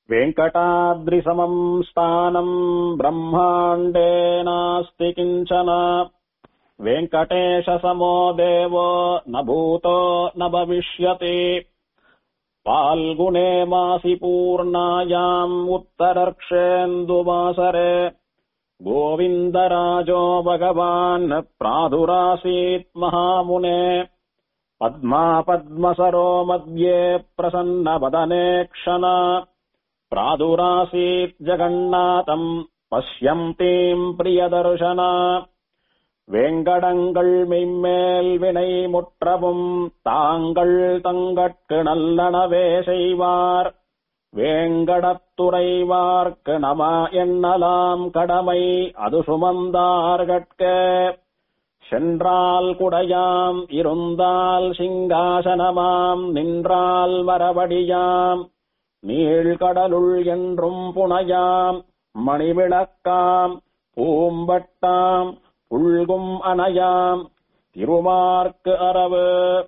वेङ्कटाद्रिसमम् स्थानम् ब्रह्माण्डे नास्ति किञ्चन वेङ्कटेशसमो देवो न भूतो न भविष्यति फाल्गुने मासि पूर्णायाम् उत्तरर्क्षेन्दुवासरे गोविन्दराजो भगवान् प्रादुरासीत् महामुने पद्मा पद्मसरो मध्ये प्रसन्नवदने क्षण प्रादुरासीत् जगन्नाथम् பஷ்யந்தீம் பிரியதர்ஷன வேங்கடங்கள் மெய்மேல் வினை முற்றவும் தாங்கள் தங்கட்கு நல்லனவே செய்வார் வேங்கடத்துறைவார்க்கு நம எண்ணலாம் கடமை அது சுமந்தார்கட்க சென்றால் குடையாம் இருந்தால் சிங்காசனமாம் நின்றால் மரபடியாம் நீழ்கடலுள் என்றும் புனையாம் மணிவிளக்காம் பூம்பட்டாம் புல்கும் அணையாம் திருமார்க்கு அரவு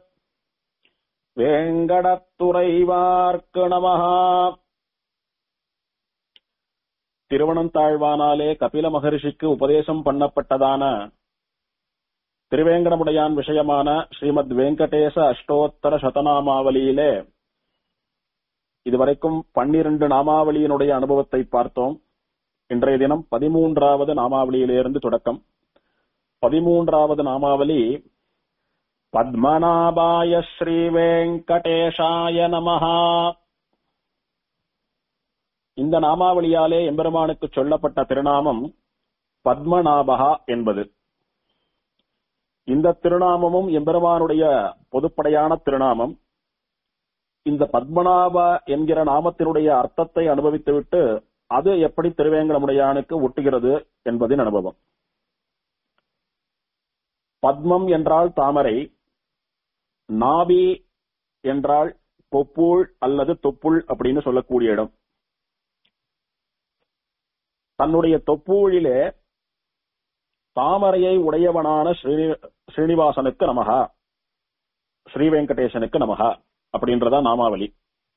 வேங்கடத்துறைவார்க்கு நமஹா திருவனந்தாழ்வானாலே கபில மகரிஷிக்கு உபதேசம் பண்ணப்பட்டதான திருவேங்கடமுடையான் விஷயமான ஸ்ரீமத் வெங்கடேச அஷ்டோத்தர சதநாமாவலியிலே இதுவரைக்கும் பன்னிரண்டு நாமாவளியினுடைய அனுபவத்தை பார்த்தோம் இன்றைய தினம் பதிமூன்றாவது நாமாவளியிலிருந்து தொடக்கம் பதிமூன்றாவது நாமாவளி பத்மநாபாய ஸ்ரீ வெங்கடேஷாய நமஹா இந்த நாமாவளியாலே எம்பெருமானுக்கு சொல்லப்பட்ட திருநாமம் பத்மநாபகா என்பது இந்த திருநாமமும் எம்பெருமானுடைய பொதுப்படையான திருநாமம் இந்த பத்மநாப என்கிற நாமத்தினுடைய அர்த்தத்தை அனுபவித்துவிட்டு அது எப்படி திருவேங்கடமுடையானுக்கு ஒட்டுகிறது என்பதின் அனுபவம் பத்மம் என்றால் தாமரை நாபி என்றால் தொப்புள் அல்லது தொப்புள் அப்படின்னு சொல்லக்கூடிய இடம் தன்னுடைய தொப்பூழிலே தாமரையை உடையவனான ஸ்ரீனிவாசனுக்கு நமகா ஸ்ரீ வெங்கடேசனுக்கு நமகா அப்படின்றதா நாமாவளி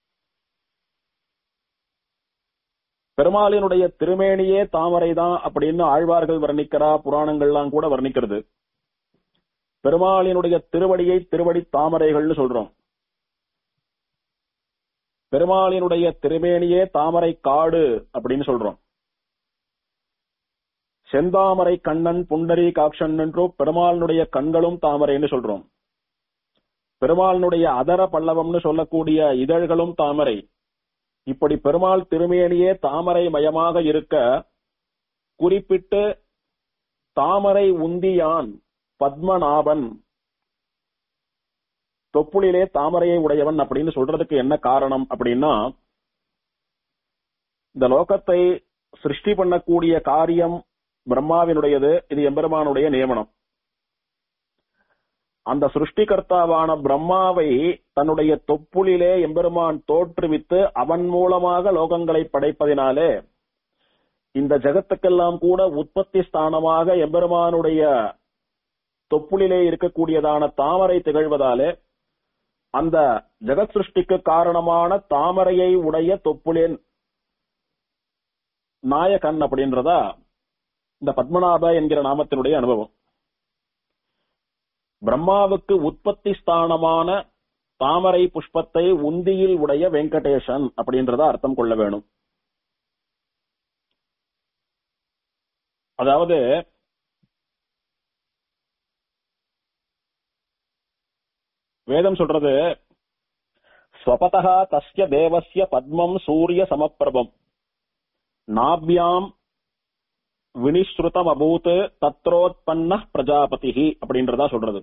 பெருமாளினுடைய திருமேனியே தாமரை தான் அப்படின்னு ஆழ்வார்கள் வர்ணிக்கிறா புராணங்கள்லாம் கூட வர்ணிக்கிறது பெருமாளினுடைய திருவடியை திருவடி தாமரைகள்னு சொல்றோம் பெருமாளினுடைய திருமேனியே தாமரை காடு அப்படின்னு சொல்றோம் செந்தாமரை கண்ணன் புண்டரி காக்ஷன் என்றும் பெருமாளினுடைய கண்களும் தாமரைன்னு சொல்றோம் பெருமாளினுடைய அதர பல்லவம்னு சொல்லக்கூடிய இதழ்களும் தாமரை இப்படி பெருமாள் திருமேனியே தாமரை மயமாக இருக்க குறிப்பிட்டு தாமரை உந்தியான் பத்மநாபன் தொப்புளிலே தாமரையை உடையவன் அப்படின்னு சொல்றதுக்கு என்ன காரணம் அப்படின்னா இந்த லோகத்தை சிருஷ்டி பண்ணக்கூடிய காரியம் பிரம்மாவினுடையது இது எம்பெருமானுடைய நியமனம் அந்த சிருஷ்டிகர்த்தாவான பிரம்மாவை தன்னுடைய தொப்புளிலே எம்பெருமான் தோற்றுவித்து அவன் மூலமாக லோகங்களை படைப்பதினாலே இந்த ஜகத்துக்கெல்லாம் கூட உற்பத்தி ஸ்தானமாக எம்பெருமானுடைய தொப்புளிலே இருக்கக்கூடியதான தாமரை திகழ்வதாலே அந்த ஜெகத் சிருஷ்டிக்கு காரணமான தாமரையை உடைய தொப்புளேன் நாயகன் அப்படின்றதா இந்த பத்மநாப என்கிற நாமத்தினுடைய அனுபவம் பிரம்மாவுக்கு உற்பத்தி ஸ்தானமான தாமரை புஷ்பத்தை உந்தியில் உடைய வெங்கடேசன் அப்படின்றத அர்த்தம் கொள்ள வேணும் அதாவது வேதம் சொல்றது ஸ்வபதா தஸ்ய தேவசிய பத்மம் சூரிய சமப்பிரபம் நாபியாம் வினிஸ்ருதம் அபூத் தத்ரோத்பன்ன பிரஜாபதி அப்படின்றதா சொல்றது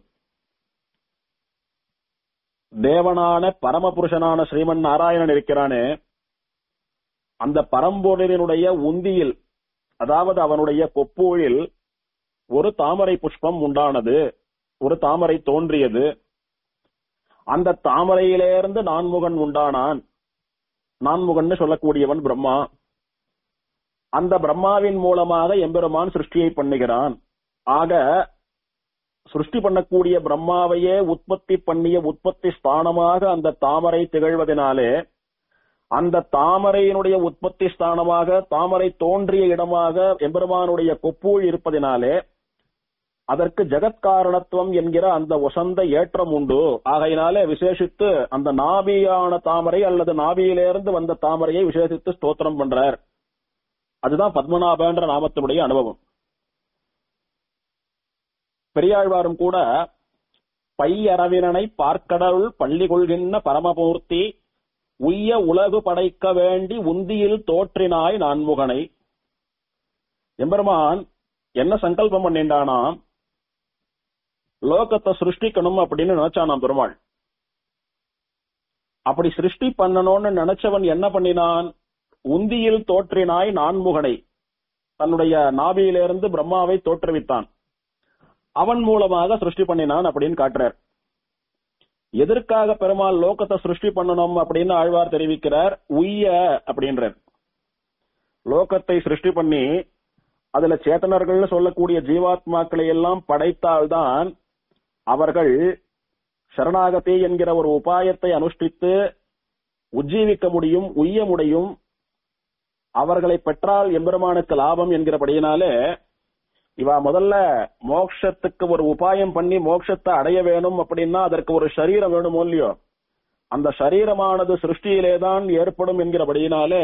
தேவனான பரமபுருஷனான ஸ்ரீமன் நாராயணன் இருக்கிறானே அந்த பரம்பொருளினுடைய உந்தியில் அதாவது அவனுடைய கொப்பூழில் ஒரு தாமரை புஷ்பம் உண்டானது ஒரு தாமரை தோன்றியது அந்த தாமரையிலிருந்து நான்முகன் உண்டானான் நான்முகன் சொல்லக்கூடியவன் பிரம்மா அந்த பிரம்மாவின் மூலமாக எம்பெருமான் சிருஷ்டியை பண்ணுகிறான் ஆக சிருஷ்டி பண்ணக்கூடிய பிரம்மாவையே உற்பத்தி பண்ணிய உற்பத்தி ஸ்தானமாக அந்த தாமரை திகழ்வதனாலே அந்த தாமரையினுடைய உற்பத்தி ஸ்தானமாக தாமரை தோன்றிய இடமாக எம்பெருமானுடைய கொப்பூழ் இருப்பதினாலே அதற்கு ஜெகத்காரணத்துவம் என்கிற அந்த வசந்த ஏற்றம் உண்டு ஆகையினாலே விசேஷித்து அந்த நாபியான தாமரை அல்லது நாபியிலிருந்து வந்த தாமரையை விசேஷித்து ஸ்தோத்திரம் பண்றார் அதுதான் பத்மநாபன்ற நாமத்தினுடைய அனுபவம் பெரியாழ்வாரும் கூட பையரவினனை பார்க்கடவுள் பள்ளி கொள்கின்ற பரமமூர்த்தி உய்ய உலகு படைக்க வேண்டி உந்தியில் தோற்றினாய் நான்முகனை எம்பெருமான் என்ன சங்கல்பம் பண்ணிண்டானாம் லோகத்தை சிருஷ்டிக்கணும் அப்படின்னு நினைச்சானாம் பெருமாள் அப்படி சிருஷ்டி பண்ணணும்னு நினைச்சவன் என்ன பண்ணினான் உந்தியில் தோற்றினாய் நான்முகனை தன்னுடைய நாபியிலிருந்து பிரம்மாவை தோற்றுவித்தான் அவன் மூலமாக சிருஷ்டி பண்ணினான் அப்படின்னு காட்டுறார் எதற்காக பெருமாள் லோகத்தை சிருஷ்டி பண்ணணும் அப்படின்னு ஆழ்வார் தெரிவிக்கிறார் உய்ய அப்படின்றார் லோகத்தை சிருஷ்டி பண்ணி அதுல சேத்தனர்கள் சொல்லக்கூடிய ஜீவாத்மாக்களை எல்லாம் படைத்தால்தான் அவர்கள் சரணாகதி என்கிற ஒரு உபாயத்தை அனுஷ்டித்து உஜ்ஜீவிக்க முடியும் உய்ய முடியும் அவர்களை பெற்றால் எம்பெருமானுக்கு லாபம் என்கிறபடியினாலே இவ முதல்ல மோட்சத்துக்கு ஒரு உபாயம் பண்ணி மோட்சத்தை அடைய வேணும் அப்படின்னா அதற்கு ஒரு சரீரம் வேணுமோ இல்லையோ அந்த சரீரமானது சிருஷ்டியிலேதான் ஏற்படும் என்கிறபடியினாலே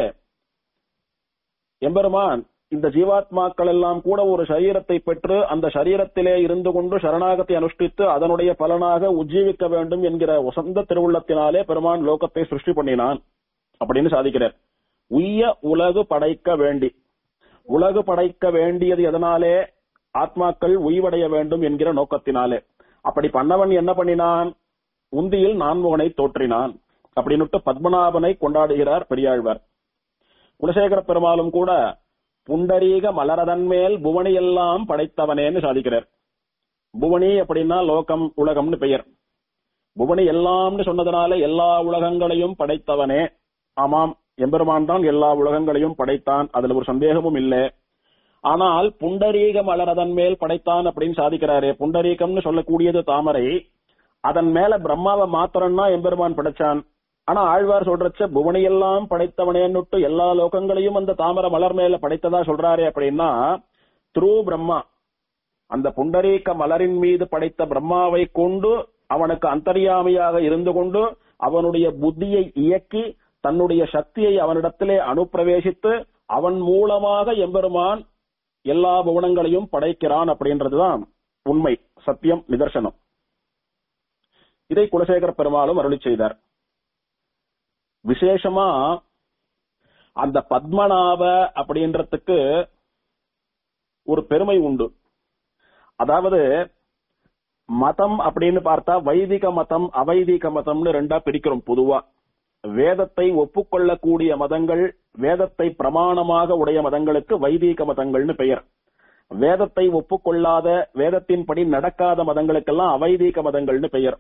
எம்பெருமான் இந்த ஜீவாத்மாக்கள் எல்லாம் கூட ஒரு சரீரத்தை பெற்று அந்த சரீரத்திலே இருந்து கொண்டு சரணாகத்தை அனுஷ்டித்து அதனுடைய பலனாக உஜ்ஜீவிக்க வேண்டும் என்கிற உசந்த திருவுள்ளத்தினாலே பெருமான் லோகத்தை சிருஷ்டி பண்ணினான் அப்படின்னு சாதிக்கிறார் உய்ய உலகு படைக்க வேண்டி உலகு படைக்க வேண்டியது எதனாலே ஆத்மாக்கள் உய்வடைய வேண்டும் என்கிற நோக்கத்தினாலே அப்படி பண்ணவன் என்ன பண்ணினான் உந்தியில் நான்முகனை தோற்றினான் அப்படின்னுட்டு பத்மநாபனை கொண்டாடுகிறார் பெரியாழ்வார் குலசேகர பெருமாளும் கூட புண்டரீக மலரதன் மேல் புவனி எல்லாம் படைத்தவனேன்னு சாதிக்கிறார் புவனி அப்படின்னா லோகம் உலகம்னு பெயர் புவனி எல்லாம்னு சொன்னதுனால எல்லா உலகங்களையும் படைத்தவனே ஆமாம் எம்பெருமான் தான் எல்லா உலகங்களையும் படைத்தான் அதுல ஒரு சந்தேகமும் இல்லை ஆனால் புண்டரீக மலரதன் மேல் படைத்தான் அப்படின்னு சாதிக்கிறாரே புண்டரீகம்னு சொல்லக்கூடியது தாமரை அதன் மேல பிரம்மாவை மாத்திரம்னா எம்பெருமான் படைச்சான் ஆனா ஆழ்வார் சொல்றச்ச புவனையெல்லாம் படைத்தவனேன்னுட்டு எல்லா லோகங்களையும் அந்த தாமரை மலர் மேல படைத்ததா சொல்றாரே அப்படின்னா த்ரூ பிரம்மா அந்த புண்டரீக மலரின் மீது படைத்த பிரம்மாவை கொண்டு அவனுக்கு அந்தர்யாமியாக இருந்து கொண்டு அவனுடைய புத்தியை இயக்கி தன்னுடைய சக்தியை அவனிடத்திலே அனுப்பிரவேசித்து அவன் மூலமாக எம்பெருமான் எல்லா புவனங்களையும் படைக்கிறான் அப்படின்றதுதான் உண்மை சத்தியம் நிதர்சனம் இதை குலசேகர பெருமாளும் அருளி செய்தார் விசேஷமா அந்த பத்மநாப அப்படின்றதுக்கு ஒரு பெருமை உண்டு அதாவது மதம் அப்படின்னு பார்த்தா வைதிக மதம் அவைதிக மதம்னு ரெண்டா பிரிக்கிறோம் பொதுவா வேதத்தை ஒப்புக்கொள்ளக்கூடிய மதங்கள் வேதத்தை பிரமாணமாக உடைய மதங்களுக்கு வைதீக மதங்கள்னு பெயர் வேதத்தை ஒப்புக்கொள்ளாத வேதத்தின்படி நடக்காத மதங்களுக்கெல்லாம் அவைதீக மதங்கள்னு பெயர்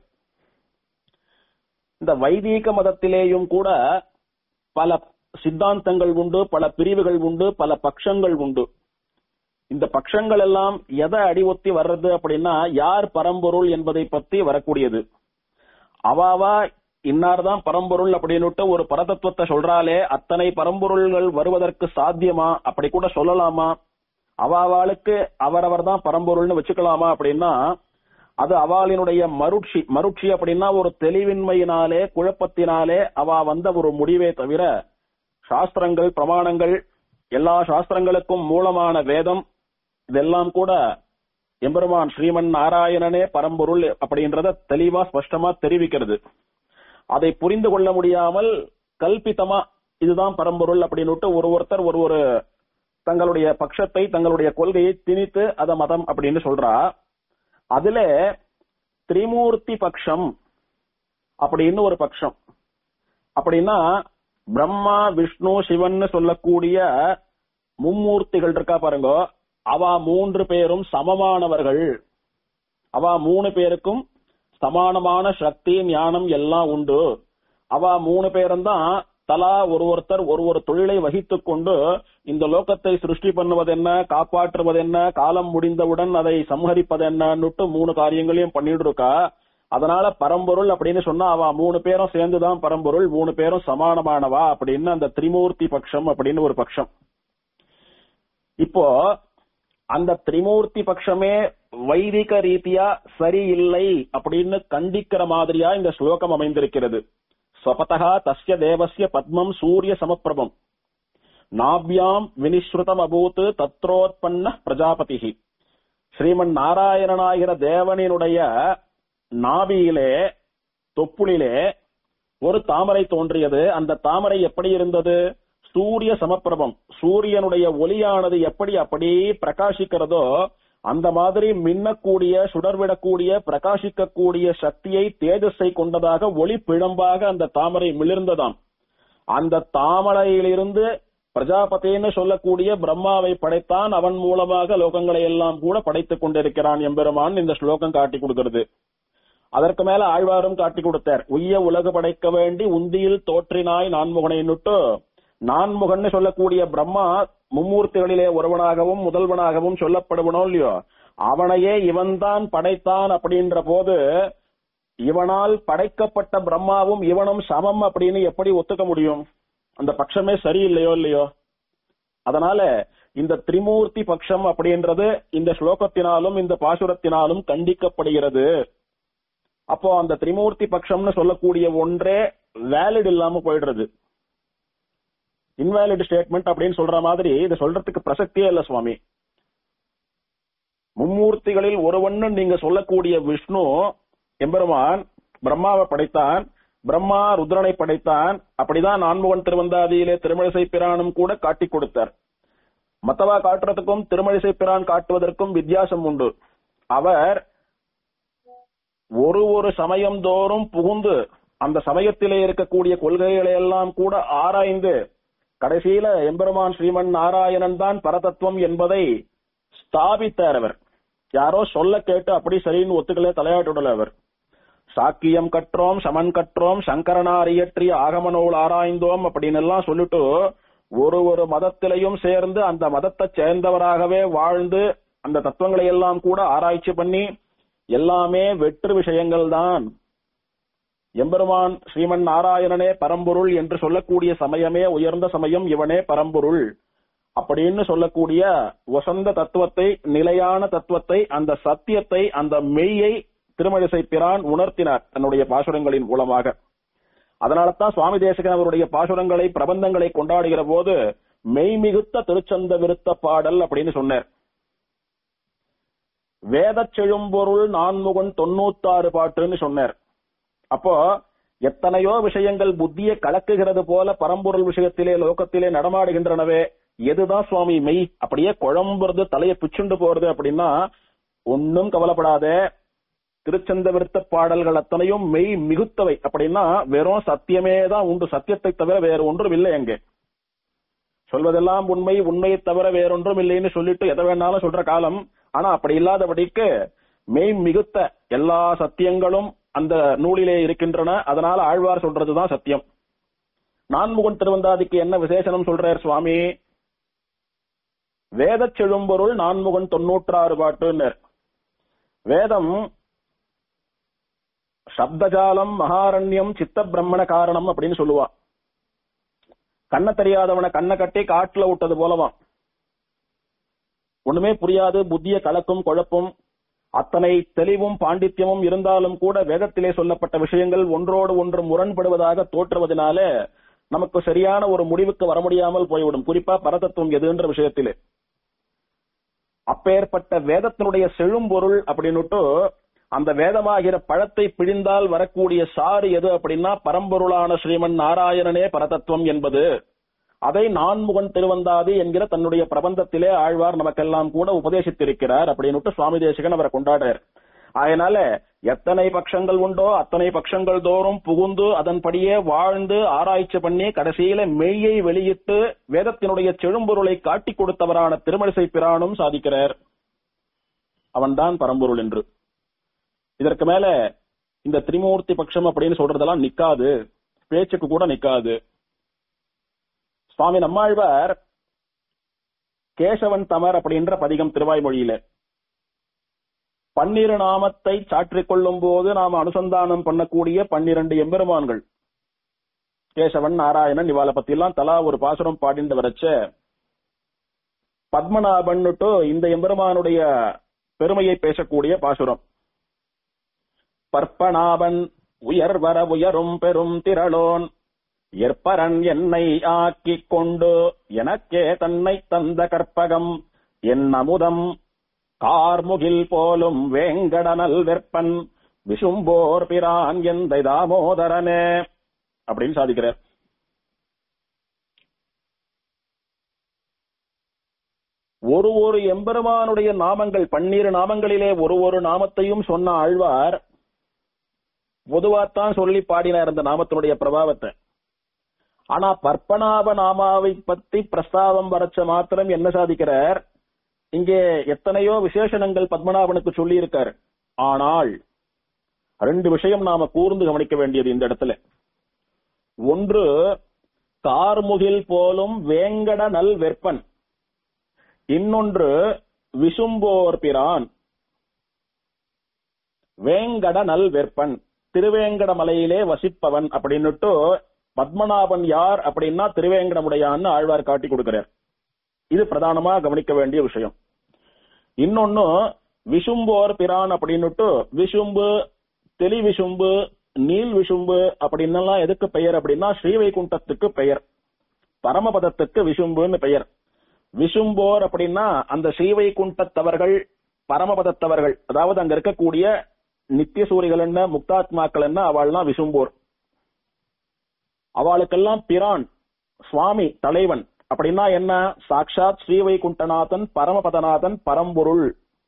இந்த வைதீக மதத்திலேயும் கூட பல சித்தாந்தங்கள் உண்டு பல பிரிவுகள் உண்டு பல பட்சங்கள் உண்டு இந்த பட்சங்கள் எல்லாம் எதை அடிவொத்தி வர்றது அப்படின்னா யார் பரம்பொருள் என்பதை பத்தி வரக்கூடியது அவாவா இன்னார்தான் பரம்பொருள் அப்படின்னுட்டு ஒரு பரதத்துவத்தை சொல்றாலே அத்தனை பரம்பொருள்கள் வருவதற்கு சாத்தியமா அப்படி கூட சொல்லலாமா அவாவாளுக்கு அவரவர் தான் பரம்பொருள்னு வச்சுக்கலாமா அப்படின்னா அது அவாளினுடைய மருட்சி மருட்சி அப்படின்னா ஒரு தெளிவின்மையினாலே குழப்பத்தினாலே அவ வந்த ஒரு முடிவே தவிர சாஸ்திரங்கள் பிரமாணங்கள் எல்லா சாஸ்திரங்களுக்கும் மூலமான வேதம் இதெல்லாம் கூட எம்பெருமான் ஸ்ரீமன் நாராயணனே பரம்பொருள் அப்படின்றத தெளிவா ஸ்பஷ்டமா தெரிவிக்கிறது அதை புரிந்து கொள்ள முடியாமல் கல்பித்தமா இதுதான் பரம்பொருள் அப்படின்னுட்டு ஒரு ஒருத்தர் ஒரு ஒரு தங்களுடைய பட்சத்தை தங்களுடைய கொள்கையை திணித்து அத மதம் அப்படின்னு சொல்றா அதுல திரிமூர்த்தி பட்சம் அப்படின்னு ஒரு பட்சம் அப்படின்னா பிரம்மா விஷ்ணு சிவன் சொல்லக்கூடிய மும்மூர்த்திகள் இருக்கா பாருங்க அவ மூன்று பேரும் சமமானவர்கள் அவ மூணு பேருக்கும் சமானமான சக்தி ஞானம் எல்லாம் உண்டு அவ மூணு பேரும் தான் தலா ஒரு ஒருத்தர் ஒரு ஒரு தொழிலை வகித்துக் கொண்டு இந்த லோகத்தை சிருஷ்டி பண்ணுவது என்ன காப்பாற்றுவது என்ன காலம் முடிந்தவுடன் அதை சம்ஹரிப்பது என்னன்னுட்டு மூணு காரியங்களையும் பண்ணிட்டு இருக்கா அதனால பரம்பொருள் அப்படின்னு சொன்னா அவ மூணு பேரும் சேர்ந்துதான் பரம்பொருள் மூணு பேரும் சமானமானவா அப்படின்னு அந்த திரிமூர்த்தி பட்சம் அப்படின்னு ஒரு பட்சம் இப்போ அந்த திரிமூர்த்தி பட்சமே வைதிக ரீதியா சரியில்லை அப்படின்னு கண்டிக்கிற மாதிரியா இந்த ஸ்லோகம் அமைந்திருக்கிறது ஸ்வபதா தஸ்ய தேவஸ்ய பத்மம் சூரிய சமப்பிரபம் நாபியாம் வினிஸ்ருதம் அபூத் தத்ரோத்பன்ன பிரஜாபதி ஸ்ரீமன் நாராயணனாகிற தேவனினுடைய நாபியிலே தொப்புளிலே ஒரு தாமரை தோன்றியது அந்த தாமரை எப்படி இருந்தது சூரிய சமப்பிரபம் சூரியனுடைய ஒளியானது எப்படி அப்படியே பிரகாசிக்கிறதோ அந்த மாதிரி மின்னக்கூடிய சுடர்விடக்கூடிய பிரகாசிக்கக்கூடிய சக்தியை தேஜஸை கொண்டதாக ஒளி பிழம்பாக அந்த தாமரை மிளிர்ந்ததாம் அந்த தாமரையிலிருந்து பிரஜாபதின்னு சொல்லக்கூடிய பிரம்மாவை படைத்தான் அவன் மூலமாக லோகங்களை எல்லாம் கூட படைத்துக் கொண்டிருக்கிறான் எம்பெருமான் இந்த ஸ்லோகம் காட்டி கொடுக்கிறது அதற்கு மேல ஆழ்வாரும் காட்டி கொடுத்தார் உய்ய உலகு படைக்க வேண்டி உந்தியில் தோற்றினாய் நான்முகனை நுட்டு நான்முகன்னு சொல்லக்கூடிய பிரம்மா மும்மூர்த்திகளிலே ஒருவனாகவும் முதல்வனாகவும் சொல்லப்படுவனோ இல்லையோ அவனையே இவன்தான் படைத்தான் அப்படின்ற போது இவனால் படைக்கப்பட்ட பிரம்மாவும் இவனும் சமம் அப்படின்னு எப்படி ஒத்துக்க முடியும் அந்த பட்சமே சரியில்லையோ இல்லையோ அதனால இந்த திரிமூர்த்தி பட்சம் அப்படின்றது இந்த ஸ்லோகத்தினாலும் இந்த பாசுரத்தினாலும் கண்டிக்கப்படுகிறது அப்போ அந்த திரிமூர்த்தி பட்சம்னு சொல்லக்கூடிய ஒன்றே வேலிட் இல்லாம போயிடுறது இன்வேலிட் ஸ்டேட்மெண்ட் அப்படின்னு சொல்ற மாதிரி இது சொல்றதுக்கு பிரசக்தியே இல்ல சுவாமி மும்மூர்த்திகளில் ஒருவன்னு நீங்க சொல்லக்கூடிய விஷ்ணு எம்பெருமான் பிரம்மாவை படைத்தான் பிரம்மா ருத்ரனை படைத்தான் அப்படிதான் நான்முகன் திருவந்தாதியிலே திருமழிசை பிரானும் கூட காட்டி கொடுத்தார் மத்தவா காட்டுறதுக்கும் திருமழிசை பிரான் காட்டுவதற்கும் வித்தியாசம் உண்டு அவர் ஒரு ஒரு சமயம் தோறும் புகுந்து அந்த சமயத்திலே இருக்கக்கூடிய கொள்கைகளை எல்லாம் கூட ஆராய்ந்து கடைசியில எம்பெருமான் ஸ்ரீமன் நாராயணன் தான் பரதத்துவம் என்பதை ஸ்தாபித்தார் அவர் யாரோ சொல்ல கேட்டு அப்படி சரின்னு ஒத்துக்கலே தலையாட்டுடல அவர் சாக்கியம் கற்றோம் சமன் கற்றோம் சங்கரனார் இயற்றிய ஆகம நூல் ஆராய்ந்தோம் அப்படின்னு எல்லாம் சொல்லிட்டு ஒரு ஒரு மதத்திலையும் சேர்ந்து அந்த மதத்தை சேர்ந்தவராகவே வாழ்ந்து அந்த தத்துவங்களை எல்லாம் கூட ஆராய்ச்சி பண்ணி எல்லாமே வெற்று விஷயங்கள் தான் எம்பெருமான் ஸ்ரீமன் நாராயணனே பரம்பொருள் என்று சொல்லக்கூடிய சமயமே உயர்ந்த சமயம் இவனே பரம்பொருள் அப்படின்னு சொல்லக்கூடிய வசந்த தத்துவத்தை நிலையான தத்துவத்தை அந்த சத்தியத்தை அந்த மெய்யை திருமழிசை பிரான் உணர்த்தினார் தன்னுடைய பாசுரங்களின் மூலமாக அதனாலதான் சுவாமி தேசகன் அவருடைய பாசுரங்களை பிரபந்தங்களை கொண்டாடுகிற போது மெய்மிகுத்த திருச்சந்த விருத்த பாடல் அப்படின்னு சொன்னார் வேதச் செழும்பொருள் நான்முகன் தொண்ணூத்தாறு பாட்டுன்னு சொன்னார் அப்போ எத்தனையோ விஷயங்கள் புத்தியை கலக்குகிறது போல பரம்பொருள் விஷயத்திலே லோகத்திலே நடமாடுகின்றனவே எதுதான் சுவாமி மெய் அப்படியே குழம்புறது தலையை பிச்சுண்டு போறது அப்படின்னா ஒன்னும் கவலைப்படாதே திருச்சந்த விருத்த பாடல்கள் அத்தனையும் மெய் மிகுத்தவை அப்படின்னா வெறும் சத்தியமே தான் உண்டு சத்தியத்தை தவிர வேற ஒன்றும் இல்லை அங்கே சொல்வதெல்லாம் உண்மை உண்மையை தவிர வேறொன்றும் இல்லைன்னு சொல்லிட்டு எதை வேணாலும் சொல்ற காலம் ஆனா அப்படி இல்லாதபடிக்கு மெய் மிகுத்த எல்லா சத்தியங்களும் அந்த நூலிலே இருக்கின்றன அதனால ஆழ்வார் சொல்றதுதான் சத்தியம் நான்முகன் திருவந்தாதிக்கு என்ன விசேஷனம் சொல்றார் சுவாமி வேதச் செழும்பொருள் நான்முகன் தொன்னூற்றாறு பாட்டுன்னர் வேதம் சப்தஜாலம் மகாரண்யம் சித்த பிரம்மண காரணம் அப்படின்னு சொல்லுவா கண்ண தெரியாதவனை கண்ணை கட்டி காட்டுல விட்டது போலவான் ஒண்ணுமே புரியாது புத்திய கலக்கும் குழப்பும் அத்தனை தெளிவும் பாண்டித்யமும் இருந்தாலும் கூட வேதத்திலே சொல்லப்பட்ட விஷயங்கள் ஒன்றோடு ஒன்று முரண்படுவதாக தோற்றுவதனால நமக்கு சரியான ஒரு முடிவுக்கு வர முடியாமல் போய்விடும் குறிப்பா பரதத்துவம் எதுன்ற விஷயத்திலே அப்பேற்பட்ட வேதத்தினுடைய செழும்பொருள் அப்படின்னுட்டு அந்த வேதமாகிற பழத்தை பிழிந்தால் வரக்கூடிய சாறு எது அப்படின்னா பரம்பொருளான ஸ்ரீமன் நாராயணனே பரதத்துவம் என்பது அதை நான்முகன் திருவந்தாதி என்கிற தன்னுடைய பிரபந்தத்திலே ஆழ்வார் நமக்கெல்லாம் கூட உபதேசித்திருக்கிறார் அப்படின்னுட்டு சுவாமி தேசிகன் அவரை கொண்டாடுறார் அதனால எத்தனை பட்சங்கள் உண்டோ அத்தனை பட்சங்கள் தோறும் புகுந்து அதன்படியே வாழ்ந்து ஆராய்ச்சி பண்ணி கடைசியில மெய்யை வெளியிட்டு வேதத்தினுடைய செழும்பொருளை காட்டிக் கொடுத்தவரான திருமணிசை பிரானும் சாதிக்கிறார் அவன்தான் பரம்பொருள் என்று இதற்கு மேல இந்த திரிமூர்த்தி பட்சம் அப்படின்னு சொல்றதெல்லாம் நிக்காது பேச்சுக்கு கூட நிக்காது சுவாமி நம்மாழ்வார் கேசவன் தமர் அப்படின்ற பதிகம் திருவாய்மொழியில பன்னிரு நாமத்தை சாற்றிக் கொள்ளும் போது நாம் அனுசந்தானம் பண்ணக்கூடிய பன்னிரண்டு எம்பெருமான்கள் கேசவன் நாராயணன் இவாளை பத்தி எல்லாம் தலா ஒரு பாசுரம் பாடிண்டு வரச்ச பத்மநாபன்னுட்டு இந்த எம்பெருமானுடைய பெருமையை பேசக்கூடிய பாசுரம் பற்பனாபன் உயர்வர உயரும் பெரும் திரளோன் எற்பரன் என்னை ஆக்கிக் கொண்டு எனக்கே தன்னை தந்த கற்பகம் என் அமுதம் கார்முகில் போலும் வேங்கடனல் வெப்பன் விஷும்போர் பிரான் எந்த தாமோதரனே அப்படின்னு சாதிக்கிறார் ஒரு ஒரு எம்பெருமானுடைய நாமங்கள் பன்னீர் நாமங்களிலே ஒரு ஒரு நாமத்தையும் சொன்ன ஆழ்வார் பொதுவாத்தான் சொல்லி பாடினார் அந்த நாமத்தினுடைய பிரபாவத்தை ஆனா பற்பனாப நாமாவை பத்தி பிரஸ்தாவம் வரச்ச மாத்திரம் என்ன சாதிக்கிறார் இங்கே எத்தனையோ விசேஷணங்கள் பத்மநாபனுக்கு சொல்லி இருக்கார் ஆனால் ரெண்டு விஷயம் நாம கூர்ந்து கவனிக்க வேண்டியது இந்த இடத்துல ஒன்று கார்முகில் போலும் வேங்கட நல் வெப்பன் இன்னொன்று விசும்போர் பிரான் வேங்கட நல் வெப்பன் திருவேங்கட மலையிலே வசிப்பவன் அப்படின்னுட்டு பத்மநாபன் யார் அப்படின்னா திருவேங்கடமுடையான்னு ஆழ்வார் காட்டி கொடுக்கிறார் இது பிரதானமா கவனிக்க வேண்டிய விஷயம் இன்னொன்னு விசும்போர் பிரான் அப்படின்னுட்டு விசும்பு தெளி விசும்பு நீல் விசும்பு அப்படின்னெல்லாம் எதுக்கு பெயர் அப்படின்னா ஸ்ரீவைகுண்டத்துக்கு பெயர் பரமபதத்துக்கு விசும்புன்னு பெயர் விசும்போர் அப்படின்னா அந்த ஸ்ரீவைகுண்டத்தவர்கள் பரமபதத்தவர்கள் அதாவது அங்க இருக்கக்கூடிய நித்திய சூரிகள் என்ன முக்தாத்மாக்கள் என்ன அவள்லாம் விசும்போர் அவளுக்கெல்லாம் பிரான் சுவாமி தலைவன் அப்படின்னா என்ன சாட்சாத் ஸ்ரீவைகுண்டநாதன் பரமபதநாதன் பரம்பொருள்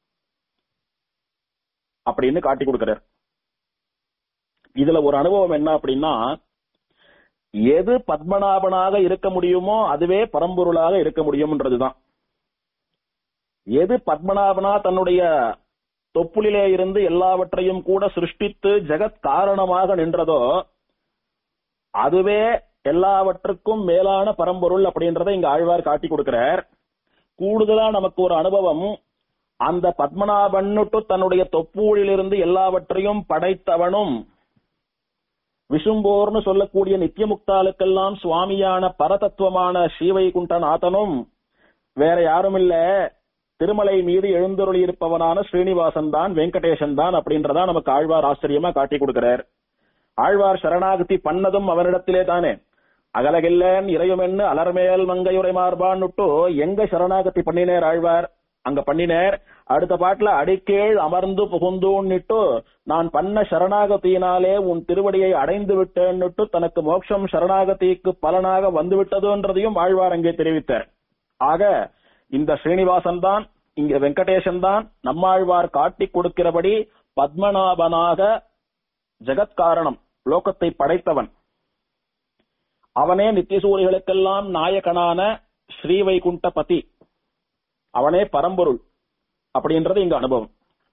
அப்படின்னு காட்டி கொடுக்கிறார் இதுல ஒரு அனுபவம் என்ன அப்படின்னா எது பத்மநாபனாக இருக்க முடியுமோ அதுவே பரம்பொருளாக இருக்க முடியும்ன்றதுதான் எது பத்மநாபனா தன்னுடைய தொப்புளிலே இருந்து எல்லாவற்றையும் கூட சிருஷ்டித்து ஜெகத் காரணமாக நின்றதோ அதுவே எல்லாவற்றுக்கும் மேலான பரம்பொருள் அப்படின்றத இங்க ஆழ்வார் காட்டி கொடுக்கிறார் கூடுதலா நமக்கு ஒரு அனுபவம் அந்த பத்மநாபன்னுட்டு தன்னுடைய தொப்பூழிலிருந்து எல்லாவற்றையும் படைத்தவனும் விசும்போர்னு சொல்லக்கூடிய நித்தியமுக்தாளுக்கெல்லாம் சுவாமியான பரதத்துவமான ஸ்ரீவைகுண்டநாதனும் வேற யாரும் இல்ல திருமலை மீது எழுந்தருளி இருப்பவனான ஸ்ரீனிவாசன் தான் வெங்கடேசன் தான் அப்படின்றதா நமக்கு ஆழ்வார் ஆச்சரியமா காட்டி கொடுக்கிறார் ஆழ்வார் சரணாகதி பண்ணதும் அவனிடத்திலே தானே அகலகில்லன் இறையுமென்னு அலர்மேல் மங்கையுரை மார்பான்னுட்டு எங்க சரணாகதி பண்ணினேர் ஆழ்வார் அங்க பண்ணினேர் அடுத்த பாட்டுல அடிக்கீழ் அமர்ந்து புகுந்துன்னுட்டு நான் பண்ண சரணாகதியினாலே உன் திருவடியை அடைந்து விட்டேன்னுட்டு தனக்கு மோட்சம் சரணாகதிக்கு பலனாக வந்து விட்டதுன்றதையும் ஆழ்வார் அங்கே தெரிவித்தார் ஆக இந்த ஸ்ரீனிவாசன் தான் இங்க வெங்கடேசன் தான் நம்மாழ்வார் காட்டி கொடுக்கிறபடி பத்மநாபனாக ஜெகத்காரணம் லோகத்தை படைத்தவன் அவனே நித்தியசூரிகளுக்கெல்லாம் நாயகனான ஸ்ரீவைகுண்ட பதி அவனே பரம்பொருள் அப்படின்றது இங்க அனுபவம்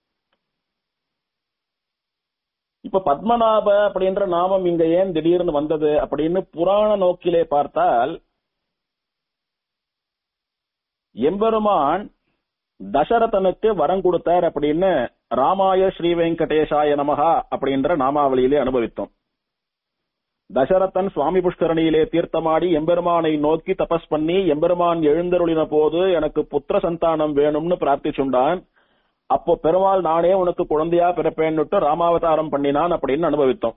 இப்ப பத்மநாப அப்படின்ற நாமம் இங்க ஏன் திடீர்னு வந்தது அப்படின்னு புராண நோக்கிலே பார்த்தால் எம்பெருமான் தசரதனுக்கு வரம் கொடுத்தார் அப்படின்னு ராமாய ஸ்ரீ வெங்கடேசாய நமகா அப்படின்ற நாமாவளியிலே அனுபவித்தோம் தசரதன் சுவாமி புஷ்கரணியிலே தீர்த்தமாடி எம்பெருமானை நோக்கி தபஸ் பண்ணி எம்பெருமான் எழுந்தருளின போது எனக்கு புத்திர சந்தானம் வேணும்னு பிரார்த்திச்சுண்டான் அப்போ பெருமாள் நானே உனக்கு குழந்தையா பிறப்பேன்னுட்டு ராமாவதாரம் பண்ணினான் அப்படின்னு அனுபவித்தோம்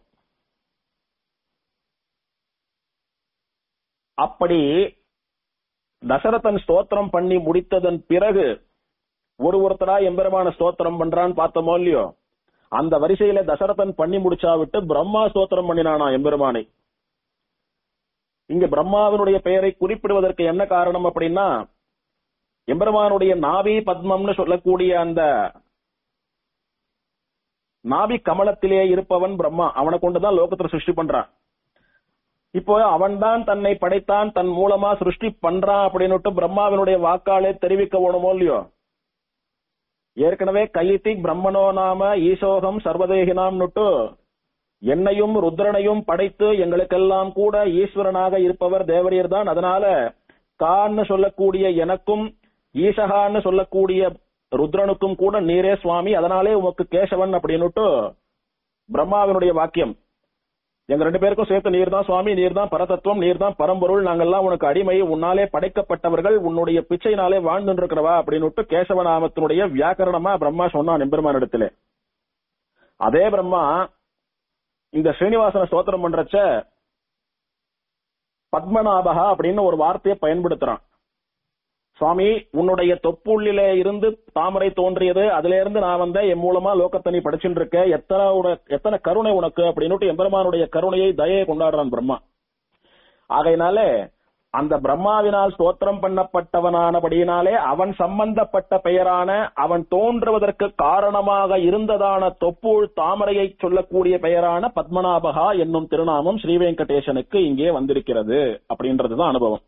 அப்படி தசரதன் ஸ்தோத்திரம் பண்ணி முடித்ததன் பிறகு ஒரு ஒருத்தரா எம்பெருமான ஸ்தோத்திரம் பண்றான்னு பார்த்தோமோ இல்லையோ அந்த வரிசையில தசரதன் பண்ணி முடிச்சா விட்டு பிரம்மா ஸ்தோத்திரம் பண்ணினானா எம்பெருமானை இங்க பிரம்மாவினுடைய பெயரை குறிப்பிடுவதற்கு என்ன காரணம் அப்படின்னா எம்பெருமானுடைய நாபி பத்மம்னு சொல்லக்கூடிய அந்த நாபி கமலத்திலே இருப்பவன் பிரம்மா அவனை கொண்டுதான் லோகத்துல சிருஷ்டி பண்றான் இப்போ அவன் தான் தன்னை படைத்தான் தன் மூலமா சிருஷ்டி பண்றான் அப்படின்னுட்டு பிரம்மாவினுடைய வாக்காலே தெரிவிக்க வேணுமோ இல்லையோ ஏற்கனவே கையிட்டி பிரம்மனோ நாம ஈசோகம் சர்வதேகினாம்னுட்டு என்னையும் ருத்ரனையும் படைத்து எங்களுக்கெல்லாம் கூட ஈஸ்வரனாக இருப்பவர் தேவரியர் தான் அதனால கான்னு சொல்லக்கூடிய எனக்கும் ஈசகான்னு சொல்லக்கூடிய ருத்ரனுக்கும் கூட நீரே சுவாமி அதனாலே உமக்கு கேசவன் அப்படின்னுட்டு பிரம்மாவினுடைய வாக்கியம் எங்க ரெண்டு பேருக்கும் சேர்த்து நீர் தான் சுவாமி நீர் தான் பரதத்துவம் நீர் தான் பரம்பொருள் நாங்கெல்லாம் உனக்கு அடிமை உன்னாலே படைக்கப்பட்டவர்கள் உன்னுடைய பிச்சையினாலே வாழ்ந்து இருக்கிறவா அப்படின்னுட்டு கேசவநாமத்தினுடைய வியாக்கரணமா பிரம்மா சொன்னான் எம்பெருமான் இடத்துல அதே பிரம்மா இந்த ஸ்ரீனிவாசன ஸ்தோத்திரம் பண்றச்ச பத்மநாபகா அப்படின்னு ஒரு வார்த்தையை பயன்படுத்துறான் சுவாமி உன்னுடைய தொப்புள்ளிலே இருந்து தாமரை தோன்றியது அதுல இருந்து நான் வந்த என் மூலமா லோகத்தை நீ படிச்சுட்டு இருக்க எத்தனை உட- எத்தனை கருணை உனக்கு அப்படின்னுட்டு எம்பெருமானுடைய கருணையை தயையை கொண்டாடுறான் பிரம்மா ஆகையினாலே அந்த பிரம்மாவினால் ஸ்தோத்திரம் பண்ணப்பட்டவனானபடியினாலே அவன் சம்பந்தப்பட்ட பெயரான அவன் தோன்றுவதற்கு காரணமாக இருந்ததான தொப்புள் தாமரையை சொல்லக்கூடிய பெயரான பத்மநாபகா என்னும் திருநாமம் ஸ்ரீ வெங்கடேசனுக்கு இங்கே வந்திருக்கிறது அப்படின்றதுதான் அனுபவம்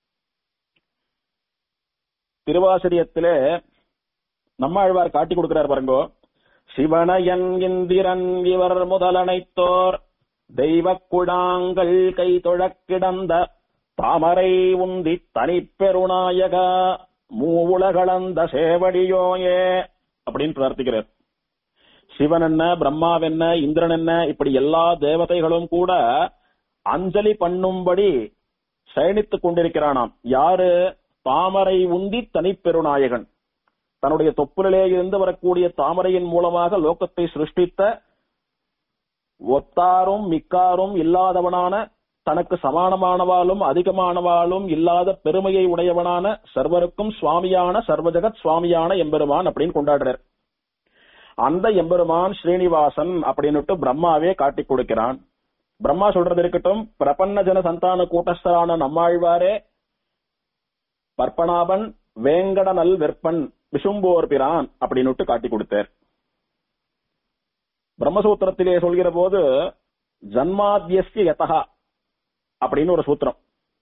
திருவாசிரியத்திலே நம்மாழ்வார் காட்டி கொடுக்கிறார் பாருங்கோ சிவனயன் இந்திரன் இவர் முதலனைத்தோர் தெய்வக் குழாங்கள் கை தொழக் கிடந்த தாமரை உந்தி தனிப்பெருநாயக மூவுலகளந்த சேவடியோயே அப்படின்னு பிரார்த்திக்கிறார் சிவன் என்ன பிரம்மாவென்ன இந்திரன் என்ன இப்படி எல்லா தேவதைகளும் கூட அஞ்சலி பண்ணும்படி சயனித்துக் கொண்டிருக்கிறானாம் யாரு தாமரை உந்தி தனிப்பெருநாயகன் தன்னுடைய தொப்புளிலே இருந்து வரக்கூடிய தாமரையின் மூலமாக லோகத்தை சிருஷ்டித்த ஒத்தாரும் மிக்காரும் இல்லாதவனான தனக்கு சமானமானவாலும் அதிகமானவாலும் இல்லாத பெருமையை உடையவனான சர்வருக்கும் சுவாமியான சர்வஜகத் சுவாமியான எம்பெருமான் அப்படின்னு கொண்டாடுறார் அந்த எம்பெருமான் ஸ்ரீனிவாசன் அப்படின்னுட்டு பிரம்மாவே காட்டிக் கொடுக்கிறான் பிரம்மா சொல்றது இருக்கட்டும் பிரபன்ன ஜன சந்தான கூட்டஸ்தரான நம்மாழ்வாரே பற்பனாபன் வேங்கடநல் வெற்பன் விசும்போர் பிரான் அப்படின்னுட்டு காட்டி கொடுத்தார் பிரம்மசூத்திரத்திலே சொல்கிற போது ஜன்மாத்தியஸ்ய யதா அப்படின்னு ஒரு சூத்திரம்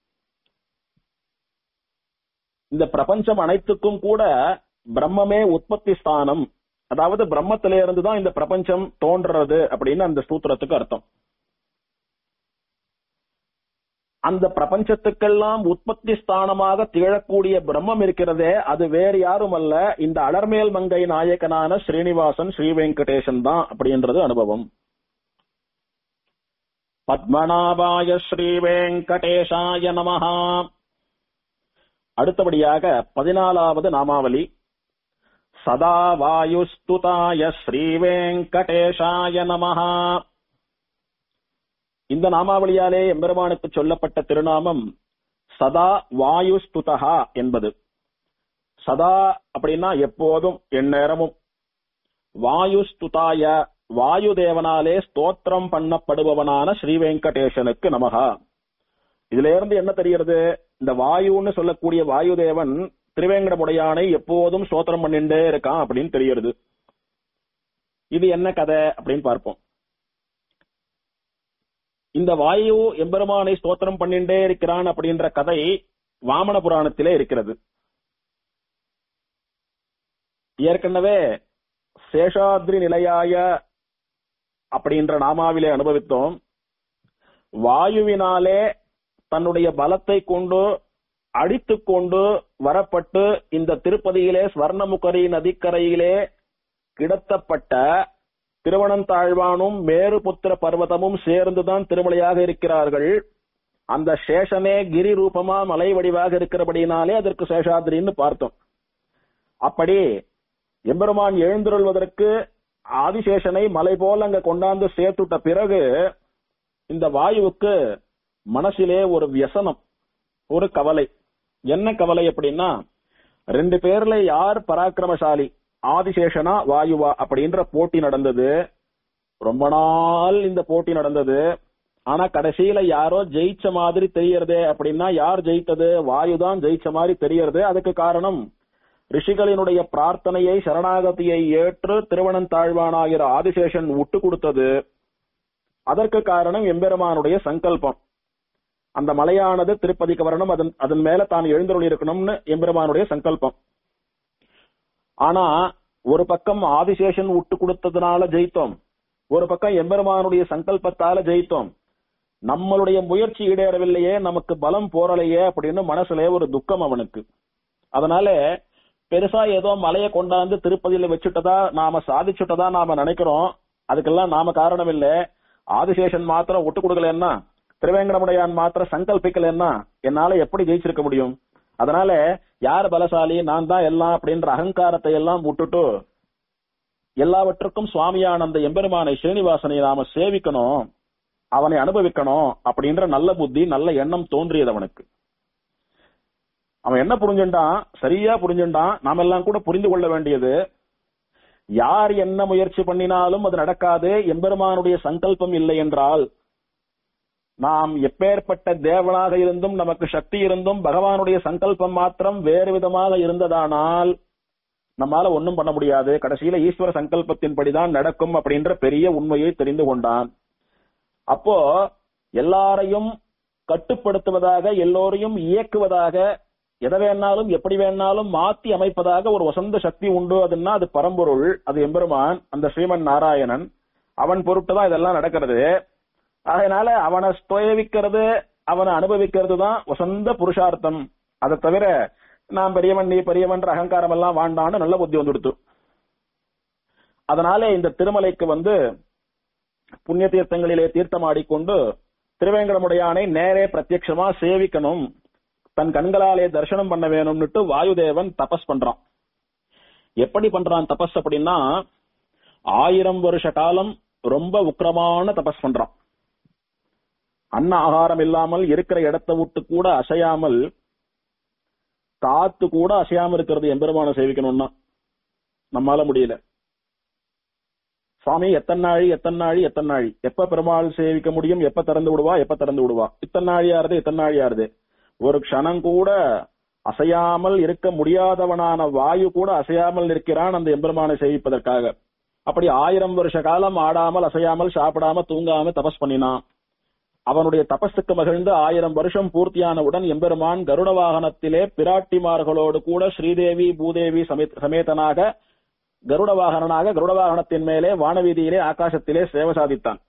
இந்த பிரபஞ்சம் அனைத்துக்கும் கூட பிரம்மமே உற்பத்தி ஸ்தானம் அதாவது பிரம்மத்திலே இருந்து தான் இந்த பிரபஞ்சம் தோன்றது அப்படின்னு அந்த சூத்திரத்துக்கு அர்த்தம் அந்த பிரபஞ்சத்துக்கெல்லாம் உற்பத்தி ஸ்தானமாக திகழக்கூடிய பிரம்மம் இருக்கிறதே அது வேறு யாரும் அல்ல இந்த அலர்மேல் மங்கை நாயகனான ஸ்ரீனிவாசன் ஸ்ரீ வெங்கடேசன் தான் அப்படின்றது அனுபவம் பத்மநாபாய ஸ்ரீ வெங்கடேஷாய நமஹா அடுத்தபடியாக பதினாலாவது நாமாவலி சதா வாயுஸ்துதாய ஸ்ரீ வெங்கடேஷாய நமஹா இந்த நாமாவளியாலே எம்பெருமானுக்கு சொல்லப்பட்ட திருநாமம் சதா வாயுஸ்துதா என்பது சதா அப்படின்னா எப்போதும் எந்நேரமும் வாயுஸ்துதாய வாயு தேவனாலே ஸ்தோத்திரம் பண்ணப்படுபவனான ஸ்ரீ வெங்கடேசனுக்கு நமகா இதுல இருந்து என்ன தெரிகிறது இந்த வாயுன்னு சொல்லக்கூடிய வாயு தேவன் திருவேங்கடமுடையானை எப்போதும் ஸ்தோத்திரம் பண்ணிட்டே இருக்கான் அப்படின்னு தெரிகிறது இது என்ன கதை அப்படின்னு பார்ப்போம் இந்த வாயு எம்பெருமானை ஸ்தோத்திரம் பண்ணிட்டே இருக்கிறான் அப்படின்ற கதை வாமன புராணத்திலே இருக்கிறது ஏற்கனவே சேஷாத்ரி நிலையாய அப்படின்ற நாமாவிலே அனுபவித்தோம் வாயுவினாலே தன்னுடைய பலத்தை கொண்டு அடித்துக் கொண்டு வரப்பட்டு இந்த திருப்பதியிலே ஸ்வர்ணமுகரி நதிக்கரையிலே கிடத்தப்பட்ட திருவனந்தாழ்வானும் மேருபுத்திர பர்வதமும் சேர்ந்துதான் திருமலையாக இருக்கிறார்கள் அந்த சேஷனே கிரி ரூபமா மலை வடிவாக இருக்கிறபடினாலே அதற்கு சேஷாத்ரின்னு பார்த்தோம் அப்படி எம்பெருமான் எழுந்துருள்வதற்கு ஆதிசேஷனை மலை போல அங்க கொண்டாந்து சேர்த்துட்ட பிறகு இந்த வாயுவுக்கு மனசிலே ஒரு வியசனம் ஒரு கவலை என்ன கவலை அப்படின்னா ரெண்டு பேர்ல யார் பராக்கிரமசாலி ஆதிசேஷனா வாயுவா அப்படின்ற போட்டி நடந்தது ரொம்ப நாள் இந்த போட்டி நடந்தது ஆனா கடைசியில யாரோ ஜெயிச்ச மாதிரி தெரியறதே அப்படின்னா யார் ஜெயித்தது வாயுதான் ஜெயிச்ச மாதிரி தெரியறது அதுக்கு காரணம் ரிஷிகளினுடைய பிரார்த்தனையை சரணாகதியை ஏற்று திருவனந்தாழ்வானாகிற ஆதிசேஷன் விட்டு கொடுத்தது அதற்கு காரணம் எம்பெருமானுடைய சங்கல்பம் அந்த மலையானது திருப்பதிக்கு வரணும் அதன் அதன் மேல தான் எழுந்தருளி இருக்கணும்னு எம்பெருமானுடைய சங்கல்பம் ஆனா ஒரு பக்கம் ஆதிசேஷன் விட்டு கொடுத்ததுனால ஜெயித்தோம் ஒரு பக்கம் எம்பெருமானுடைய சங்கல்பத்தால ஜெயித்தோம் நம்மளுடைய முயற்சி ஈடேறவில்லையே நமக்கு பலம் போறலையே அப்படின்னு மனசுல ஒரு துக்கம் அவனுக்கு அதனால பெருசா ஏதோ மலையை கொண்டாந்து திருப்பதியில வச்சுட்டதா நாம சாதிச்சுட்டதா நாம நினைக்கிறோம் அதுக்கெல்லாம் நாம காரணம் இல்ல ஆதிசேஷன் மாத்திரம் ஒட்டு கொடுக்கலன்னா திருவேங்கடமுடையான் மாத்திரம் சங்கல்பிக்கலன்னா என்னால எப்படி ஜெயிச்சிருக்க முடியும் அதனால யார் பலசாலி நான் தான் எல்லாம் அப்படின்ற அகங்காரத்தை எல்லாம் விட்டுட்டு எல்லாவற்றுக்கும் சுவாமியான அந்த எம்பெருமானை ஸ்ரீனிவாசனை நாம சேவிக்கணும் அவனை அனுபவிக்கணும் அப்படின்ற நல்ல புத்தி நல்ல எண்ணம் தோன்றியது அவனுக்கு அவன் என்ன புரிஞ்சுட்டான் சரியா புரிஞ்சுட்டான் நாம எல்லாம் கூட புரிந்து கொள்ள வேண்டியது யார் என்ன முயற்சி பண்ணினாலும் அது நடக்காது எம்பெருமானுடைய சங்கல்பம் இல்லை என்றால் நாம் எப்பேற்பட்ட தேவனாக இருந்தும் நமக்கு சக்தி இருந்தும் பகவானுடைய சங்கல்பம் மாத்திரம் வேறு விதமாக இருந்ததானால் நம்மால ஒண்ணும் பண்ண முடியாது கடைசியில ஈஸ்வர சங்கல்பத்தின்படிதான் நடக்கும் அப்படின்ற பெரிய உண்மையை தெரிந்து கொண்டான் அப்போ எல்லாரையும் கட்டுப்படுத்துவதாக எல்லோரையும் இயக்குவதாக எதை வேணாலும் எப்படி வேணாலும் மாத்தி அமைப்பதாக ஒரு வசந்த சக்தி உண்டு அதுன்னா அது பரம்பொருள் அது எம்பெருமான் அந்த ஸ்ரீமன் நாராயணன் அவன் பொருட்டு தான் இதெல்லாம் நடக்கிறது அதனால அவனை ஸ்தோயவிக்கிறது அவனை அனுபவிக்கிறது தான் வசந்த புருஷார்த்தம் அதை தவிர நான் பெரியவன் நீ பெரியவன்ற அகங்காரம் எல்லாம் வாண்டான்னு நல்ல புத்தி வந்துடுத்து அதனால இந்த திருமலைக்கு வந்து புண்ணிய தீர்த்தங்களிலே தீர்த்தமாடிக்கொண்டு திருவேங்கடமுடையானை நேரே பிரத்யட்சமா சேவிக்கணும் தன் கண்களாலே தரிசனம் பண்ண வேணும்னுட்டு வாயுதேவன் தபஸ் பண்றான் எப்படி பண்றான் தபஸ் அப்படின்னா ஆயிரம் வருஷ காலம் ரொம்ப உக்கிரமான தபஸ் பண்றான் அன்ன ஆகாரம் இல்லாமல் இருக்கிற இடத்தை விட்டு கூட அசையாமல் காத்து கூட அசையாம இருக்கிறது எம்பெருமான சேவிக்கணும்னா நம்மால முடியல சுவாமி எத்தனை நாழி எத்தனை நாழி எத்தனை நாழி எப்ப பெருமாள் சேவிக்க முடியும் எப்ப திறந்து விடுவா எப்ப திறந்து விடுவா இத்தனை நாழியாருது இத்தனை நாழியாருது ஒரு க்ஷணம் கூட அசையாமல் இருக்க முடியாதவனான வாயு கூட அசையாமல் நிற்கிறான் அந்த எம்பெருமானை சேவிப்பதற்காக அப்படி ஆயிரம் வருஷ காலம் ஆடாமல் அசையாமல் சாப்பிடாம தூங்காம தபஸ் பண்ணினான் அவனுடைய தபஸுக்கு மகிழ்ந்து ஆயிரம் வருஷம் பூர்த்தியானவுடன் எம்பெருமான் கருட வாகனத்திலே பிராட்டிமார்களோடு கூட ஸ்ரீதேவி பூதேவி சமேத்- சமேதனாக கருட வாகனனாக கருட வாகனத்தின் மேலே வானவீதியிலே ஆகாசத்திலே சேவை சாதித்தான்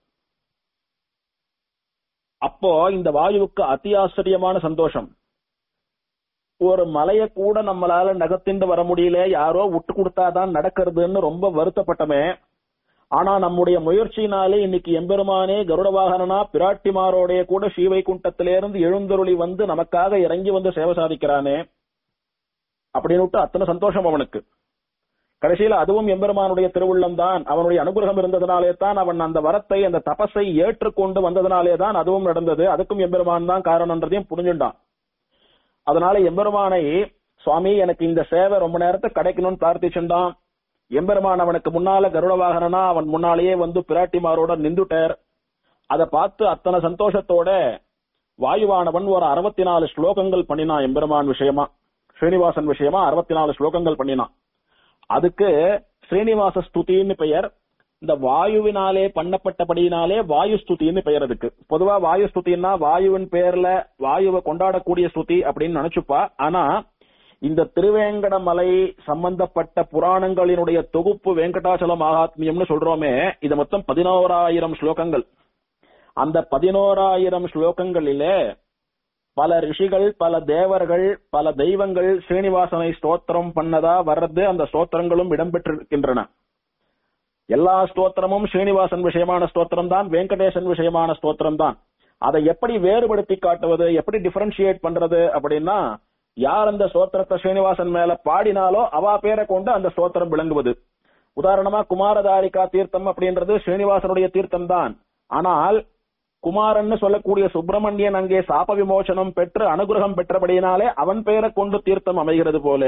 அப்போ இந்த வாயுவுக்கு அதி ஆச்சரியமான சந்தோஷம் ஒரு மலைய கூட நம்மளால நகர்த்திண்டு வர முடியல யாரோ விட்டு கொடுத்தாதான் நடக்கிறதுன்னு ரொம்ப வருத்தப்பட்டமே ஆனா நம்முடைய முயற்சியினாலே இன்னைக்கு எம்பெருமானே கருட வாகனனா பிராட்டிமாரோடைய கூட ஸ்ரீவைகுண்டத்திலிருந்து எழுந்தருளி வந்து நமக்காக இறங்கி வந்து சேவை சாதிக்கிறானே அப்படின்னு அத்தனை சந்தோஷம் அவனுக்கு கடைசியில அதுவும் எம்பெருமானுடைய திருவுள்ளம் தான் அவனுடைய அனுகிரகம் இருந்ததுனாலே தான் அவன் அந்த வரத்தை அந்த தபஸை ஏற்றுக்கொண்டு வந்ததுனாலே தான் அதுவும் நடந்தது அதுக்கும் எம்பெருமான் தான் காரணம்ன்றதையும் புரிஞ்சுட்டான் அதனால எம்பெருமானை சுவாமி எனக்கு இந்த சேவை ரொம்ப நேரத்தை கிடைக்கணும்னு பிரார்த்திச்சுட்டான் எம்பெருமான் அவனுக்கு முன்னால கருட வாகனனா அவன் முன்னாலேயே வந்து பிராட்டிமாரோட நின்றுட்டார் அதை பார்த்து அத்தனை சந்தோஷத்தோட வாயுவானவன் ஒரு அறுபத்தி நாலு ஸ்லோகங்கள் பண்ணினான் எம்பெருமான் விஷயமா ஸ்ரீனிவாசன் விஷயமா அறுபத்தி நாலு ஸ்லோகங்கள் பண்ணினான் அதுக்கு ஸ்ரீனிவாச ஸ்துதின்னு பெயர் இந்த வாயுவினாலே பண்ணப்பட்டபடியினாலே வாயு ஸ்துதின்னு பெயர் அதுக்கு பொதுவா வாயு ஸ்துதின்னா வாயுவின் பெயர்ல வாயுவை கொண்டாடக்கூடிய ஸ்துதி அப்படின்னு நினைச்சுப்பா ஆனா இந்த திருவேங்கடமலை சம்பந்தப்பட்ட புராணங்களினுடைய தொகுப்பு வெங்கடாச்சல மகாத்மியம்னு சொல்றோமே இது மொத்தம் பதினோராயிரம் ஸ்லோகங்கள் அந்த பதினோராயிரம் ஸ்லோகங்களிலே பல ரிஷிகள் பல தேவர்கள் பல தெய்வங்கள் ஸ்ரீனிவாசனை ஸ்தோத்திரம் பண்ணதா வர்றது அந்த ஸ்தோத்திரங்களும் இடம்பெற்றிருக்கின்றன எல்லா ஸ்தோத்திரமும் ஸ்ரீனிவாசன் விஷயமான ஸ்தோத்திரம் தான் வெங்கடேசன் விஷயமான ஸ்தோத்திரம் தான் அதை எப்படி வேறுபடுத்தி காட்டுவது எப்படி டிஃபரன்ஷியேட் பண்றது அப்படின்னா யார் அந்த ஸ்தோத்திரத்தை ஸ்ரீனிவாசன் மேல பாடினாலோ அவா பேரை கொண்டு அந்த ஸ்தோத்திரம் விளங்குவது உதாரணமா குமாரதாரிகா தீர்த்தம் அப்படின்றது ஸ்ரீனிவாசனுடைய தீர்த்தம் தான் ஆனால் குமாரன்னு சொல்லக்கூடிய சுப்பிரமணியன் அங்கே சாப விமோசனம் பெற்று அனுகிரகம் பெற்றபடியினாலே அவன் பெயரை கொண்டு தீர்த்தம் அமைகிறது போல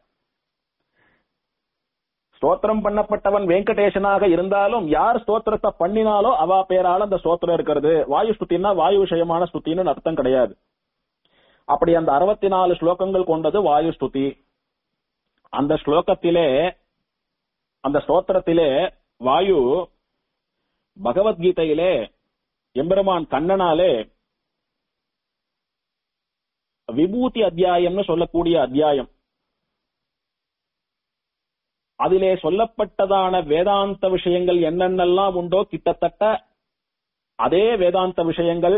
ஸ்தோத்திரம் பண்ணப்பட்டவன் வெங்கடேசனாக இருந்தாலும் யார் ஸ்தோத்திரத்தை பண்ணினாலோ அவா பேரால அந்த ஸ்தோத்திரம் இருக்கிறது வாயு ஸ்துதினா வாயு விஷயமான ஸ்துதின்னு அர்த்தம் கிடையாது அப்படி அந்த அறுபத்தி நாலு ஸ்லோகங்கள் கொண்டது வாயு ஸ்துதி அந்த ஸ்லோகத்திலே அந்த ஸ்தோத்திரத்திலே வாயு பகவத்கீதையிலே எம்பெருமான் கண்ணனாலே விபூதி அத்தியாயம்னு சொல்லக்கூடிய அத்தியாயம் அதிலே சொல்லப்பட்டதான வேதாந்த விஷயங்கள் என்னென்னலாம் உண்டோ கிட்டத்தட்ட அதே வேதாந்த விஷயங்கள்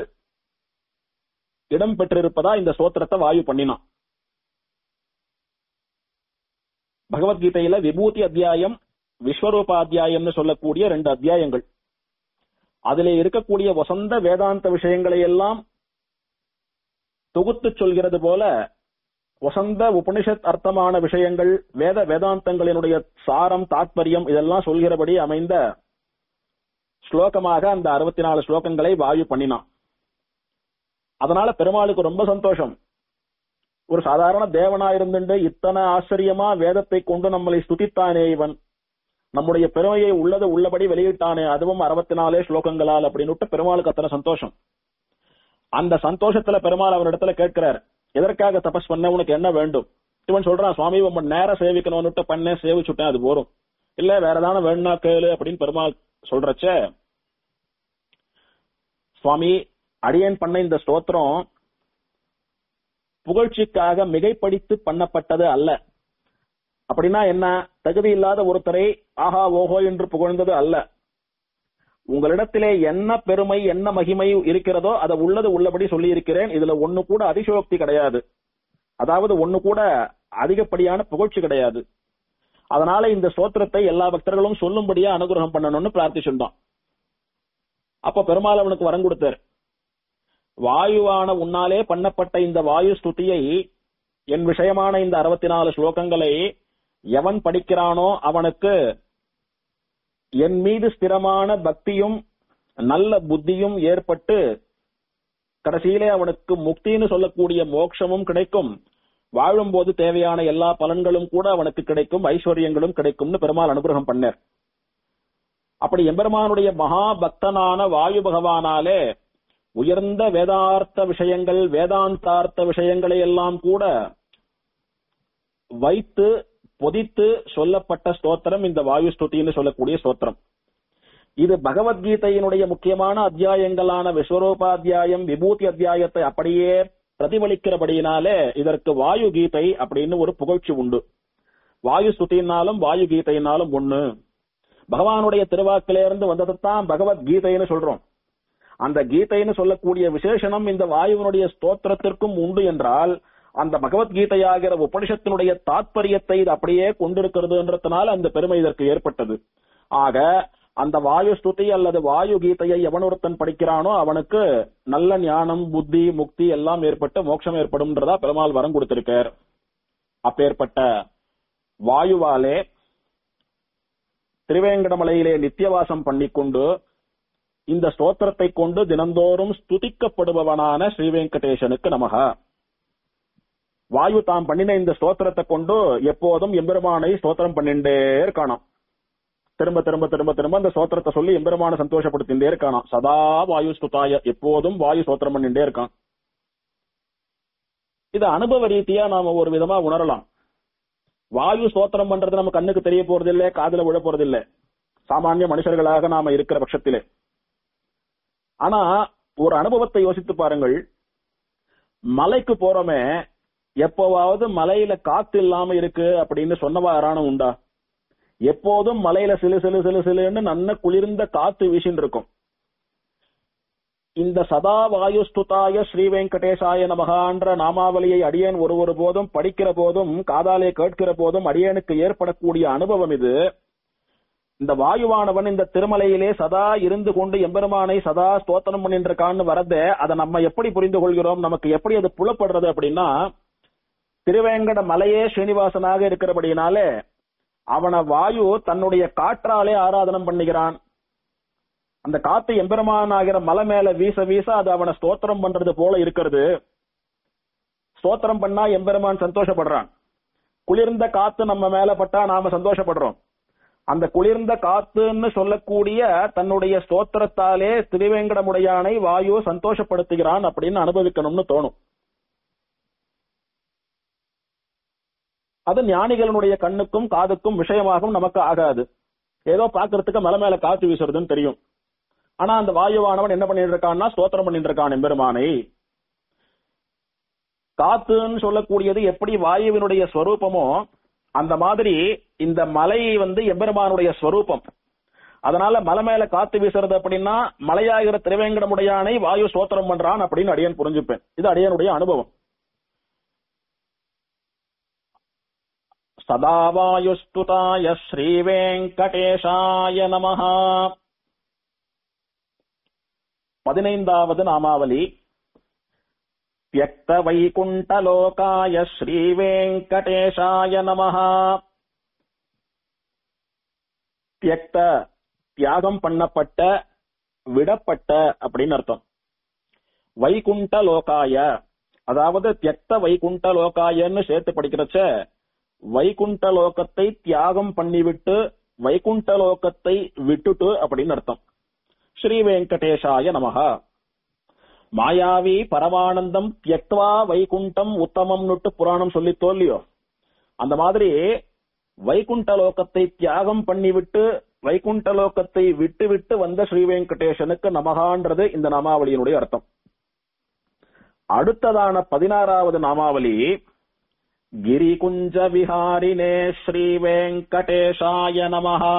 இடம் பெற்றிருப்பதா இந்த ஸ்தோத்திரத்தை வாயு பண்ணினான் பகவத்கீதையில விபூதி அத்தியாயம் விஸ்வரூப அத்தியாயம்னு சொல்லக்கூடிய ரெண்டு அத்தியாயங்கள் அதிலே இருக்கக்கூடிய வசந்த வேதாந்த விஷயங்களை எல்லாம் தொகுத்து சொல்கிறது போல வசந்த உபனிஷத் அர்த்தமான விஷயங்கள் வேத வேதாந்தங்களினுடைய சாரம் தாத்பரியம் இதெல்லாம் சொல்கிறபடி அமைந்த ஸ்லோகமாக அந்த அறுபத்தி நாலு ஸ்லோகங்களை வாயு பண்ணினான் அதனால பெருமாளுக்கு ரொம்ப சந்தோஷம் ஒரு சாதாரண தேவனா இருந்துட்டு இத்தனை ஆச்சரியமா வேதத்தை கொண்டு நம்மளை ஸ்துதித்தானே இவன் நம்முடைய பெருமையை உள்ளது உள்ளபடி வெளியிட்டானே அதுவும் அறுபத்தி நாலே ஸ்லோகங்களால் அப்படின்னு பெருமாளுக்கு அத்தனை சந்தோஷம் அந்த சந்தோஷத்துல பெருமாள் அவரிடத்துல கேட்கிறார் எதற்காக தபஸ் பண்ண உனக்கு என்ன வேண்டும் இவன் சொல்றான் சுவாமி உம்ம நேரம் சேவிக்கணும்னுட்டு பண்ணேன் சேவிச்சுட்டேன் அது போரும் இல்ல வேற ஏதாவது வேணும்னா கேளு அப்படின்னு பெருமாள் சொல்றச்ச சுவாமி அடியேன் பண்ண இந்த ஸ்தோத்திரம் புகழ்ச்சிக்காக மிகைப்படுத்தி பண்ணப்பட்டது அல்ல அப்படின்னா என்ன தகுதி இல்லாத ஒருத்தரை ஆஹா ஓஹோ என்று புகழ்ந்தது அல்ல உங்களிடத்திலே என்ன பெருமை என்ன மகிமை இருக்கிறதோ அதை உள்ளது உள்ளபடி சொல்லி இருக்கிறேன் இதுல ஒண்ணு கூட அதிசயோக்தி கிடையாது அதாவது ஒண்ணு கூட அதிகப்படியான புகழ்ச்சி கிடையாது அதனால இந்த ஸ்தோத்திரத்தை எல்லா பக்தர்களும் சொல்லும்படியா அனுகிரகம் பண்ணணும்னு பிரார்த்திச்சுட்டான் அப்ப பெருமாள் அவனுக்கு வரம் கொடுத்தார் வாயுவான உன்னாலே பண்ணப்பட்ட இந்த வாயு ஸ்துதியை என் விஷயமான இந்த அறுபத்தி நாலு ஸ்லோகங்களை எவன் படிக்கிறானோ அவனுக்கு என் மீது ஸ்திரமான பக்தியும் நல்ல புத்தியும் ஏற்பட்டு கடைசியிலே அவனுக்கு முக்தின்னு சொல்லக்கூடிய மோட்சமும் கிடைக்கும் வாழும்போது தேவையான எல்லா பலன்களும் கூட அவனுக்கு கிடைக்கும் ஐஸ்வர்யங்களும் கிடைக்கும்னு பெருமாள் அனுகிரகம் பண்ணார் அப்படி எம்பெருமானுடைய மகா பக்தனான வாயு பகவானாலே உயர்ந்த வேதார்த்த விஷயங்கள் வேதாந்தார்த்த விஷயங்களை எல்லாம் கூட வைத்து பொதித்து சொல்லப்பட்ட ஸ்தோத்திரம் இந்த வாயு ஸ்துதின்னு சொல்லக்கூடிய ஸ்தோத்திரம் இது பகவத்கீதையினுடைய முக்கியமான அத்தியாயங்களான விஸ்வரூபாத்தியாயம் விபூதி அத்தியாயத்தை அப்படியே பிரதிபலிக்கிறபடியினாலே இதற்கு வாயு கீதை அப்படின்னு ஒரு புகழ்ச்சி உண்டு வாயு ஸ்துதினாலும் வாயு கீதையினாலும் ஒண்ணு பகவானுடைய திருவாக்கிலிருந்து வந்ததைத்தான் பகவத்கீதைன்னு சொல்றோம் அந்த கீதைன்னு சொல்லக்கூடிய விசேஷனம் இந்த வாயுவினுடைய ஸ்தோத்திரத்திற்கும் உண்டு என்றால் அந்த பகவத்கீதையாகிற உபனிஷத்தினுடைய தாத்பரியத்தை இது அப்படியே கொண்டிருக்கிறதுன்றதுனால அந்த பெருமை இதற்கு ஏற்பட்டது ஆக அந்த வாயு ஸ்துதி அல்லது வாயு கீதையை எவன் ஒருத்தன் படிக்கிறானோ அவனுக்கு நல்ல ஞானம் புத்தி முக்தி எல்லாம் ஏற்பட்டு மோட்சம் ஏற்படும்ன்றதா பெருமாள் வரம் கொடுத்திருக்கார் அப்பேற்பட்ட வாயுவாலே திருவேங்கடமலையிலே நித்தியவாசம் பண்ணிக்கொண்டு இந்த ஸ்தோத்திரத்தை கொண்டு தினந்தோறும் ஸ்துதிக்கப்படுபவனான ஸ்ரீ வெங்கடேசனுக்கு நமக வாயு தாம் பண்ணின இந்த ஸ்தோத்திரத்தை கொண்டு எப்போதும் எம்பெருமானை ஸ்தோத்திரம் பண்ணிண்டே இருக்கானாம் திரும்ப திரும்ப திரும்ப திரும்ப அந்த ஸ்தோத்திரத்தை சொல்லி எம்பெருமான சந்தோஷப்படுத்திண்டே இருக்கானாம் சதா வாயு ஸ்துதாய எப்போதும் வாயு ஸ்தோத்திரம் பண்ணிண்டே இருக்கான் இது அனுபவ ரீதியா நாம ஒரு விதமா உணரலாம் வாயு ஸ்தோத்திரம் பண்றது நம்ம கண்ணுக்கு தெரிய போறதில்லை காதுல விழ போறதில்லை சாமானிய மனுஷர்களாக நாம இருக்கிற பட்சத்திலே ஆனா ஒரு அனுபவத்தை யோசித்து பாருங்கள் மலைக்கு போறோமே எப்பவாவது மலையில காத்து இல்லாம இருக்கு அப்படின்னு சொன்னவா யாரான உண்டா எப்போதும் மலையில சிலு சிலு சிலு சிலுன்னு நன்ன குளிர்ந்த காத்து வீசின்னு இருக்கும் இந்த சதா வாயுஸ்துதாய ஸ்ரீ வெங்கடேசாய நமகான்ற நாமாவளியை அடியேன் ஒரு ஒரு போதும் படிக்கிற போதும் காதாலே கேட்கிற போதும் அடியேனுக்கு ஏற்படக்கூடிய அனுபவம் இது இந்த வாயுவானவன் இந்த திருமலையிலே சதா இருந்து கொண்டு எம்பெருமானை சதா ஸ்தோத்திரம் பண்ணின்றிருக்கான்னு வரதே அதை நம்ம எப்படி புரிந்து கொள்கிறோம் நமக்கு எப்படி அது புலப்படுறது அப்படின்னா திருவேங்கட மலையே ஸ்ரீனிவாசனாக இருக்கிறபடியினாலே அவன வாயு தன்னுடைய காற்றாலே ஆராதனம் பண்ணுகிறான் அந்த காத்து எம்பெருமான் ஆகிற மலை மேல வீச வீச அது அவனை ஸ்தோத்திரம் பண்றது போல இருக்கிறது ஸ்தோத்திரம் பண்ணா எம்பெருமான் சந்தோஷப்படுறான் குளிர்ந்த காத்து நம்ம மேல பட்டா நாம சந்தோஷப்படுறோம் அந்த குளிர்ந்த காத்துன்னு சொல்லக்கூடிய தன்னுடைய ஸ்தோத்திரத்தாலே திருவேங்கடமுடையானை வாயு சந்தோஷப்படுத்துகிறான் அப்படின்னு அனுபவிக்கணும்னு தோணும் அது ஞானிகளுடைய கண்ணுக்கும் காதுக்கும் விஷயமாகவும் நமக்கு ஆகாது ஏதோ பாக்குறதுக்கு மலை மேல காத்து வீசுறதுன்னு தெரியும் ஆனா அந்த வாயுவானவன் என்ன பண்ணிட்டு இருக்கான்னா ஸ்தோத்திரம் பண்ணிட்டு இருக்கான் எம்பெருமானை காத்துன்னு சொல்லக்கூடியது எப்படி வாயுவினுடைய ஸ்வரூபமோ அந்த மாதிரி இந்த மலை வந்து எம்பெருமானுடைய ஸ்வரூபம் அதனால மலை மேல காத்து வீசுறது அப்படின்னா மலையாகிற திருவேங்கடமுடையானை வாயு ஸ்தோத்திரம் பண்றான் அப்படின்னு அடியன் புரிஞ்சுப்பேன் இது அடியனுடைய அனுபவம் சதா வாயுஸ்துதாய ஸ்ரீவேங்கடேஷாய நமஹ பதினைந்தாவது நாமாவலி தியக்த வைகுண்டலோகாய ஸ்ரீவேங்கடேஷாய நமஹ தியக்த தியாகம் பண்ணப்பட்ட விடப்பட்ட அப்படின்னு அர்த்தம் வைகுண்ட லோகாய அதாவது தியக்த வைகுண்ட லோகாயன்னு சேர்த்து படிக்கிறச்ச வைகுண்ட லோகத்தை தியாகம் பண்ணிவிட்டு வைகுண்ட லோகத்தை விட்டுட்டு அப்படின்னு அர்த்தம் ஸ்ரீ வெங்கடேஷாய நமக மாயாவி பரமானந்தம் தியக்வா வைகுண்டம் உத்தமம்னுட்டு புராணம் சொல்லி தோல்லியோ அந்த மாதிரி வைகுண்ட லோகத்தை தியாகம் பண்ணிவிட்டு வைகுண்ட லோகத்தை விட்டு விட்டு வந்த ஸ்ரீ வெங்கடேசனுக்கு நமகான்றது இந்த நாமாவளியினுடைய அர்த்தம் அடுத்ததான பதினாறாவது நாமாவளி கிரிகுஞ்ச விஹாரினே ஸ்ரீ வெங்கடேஷாய நமஹா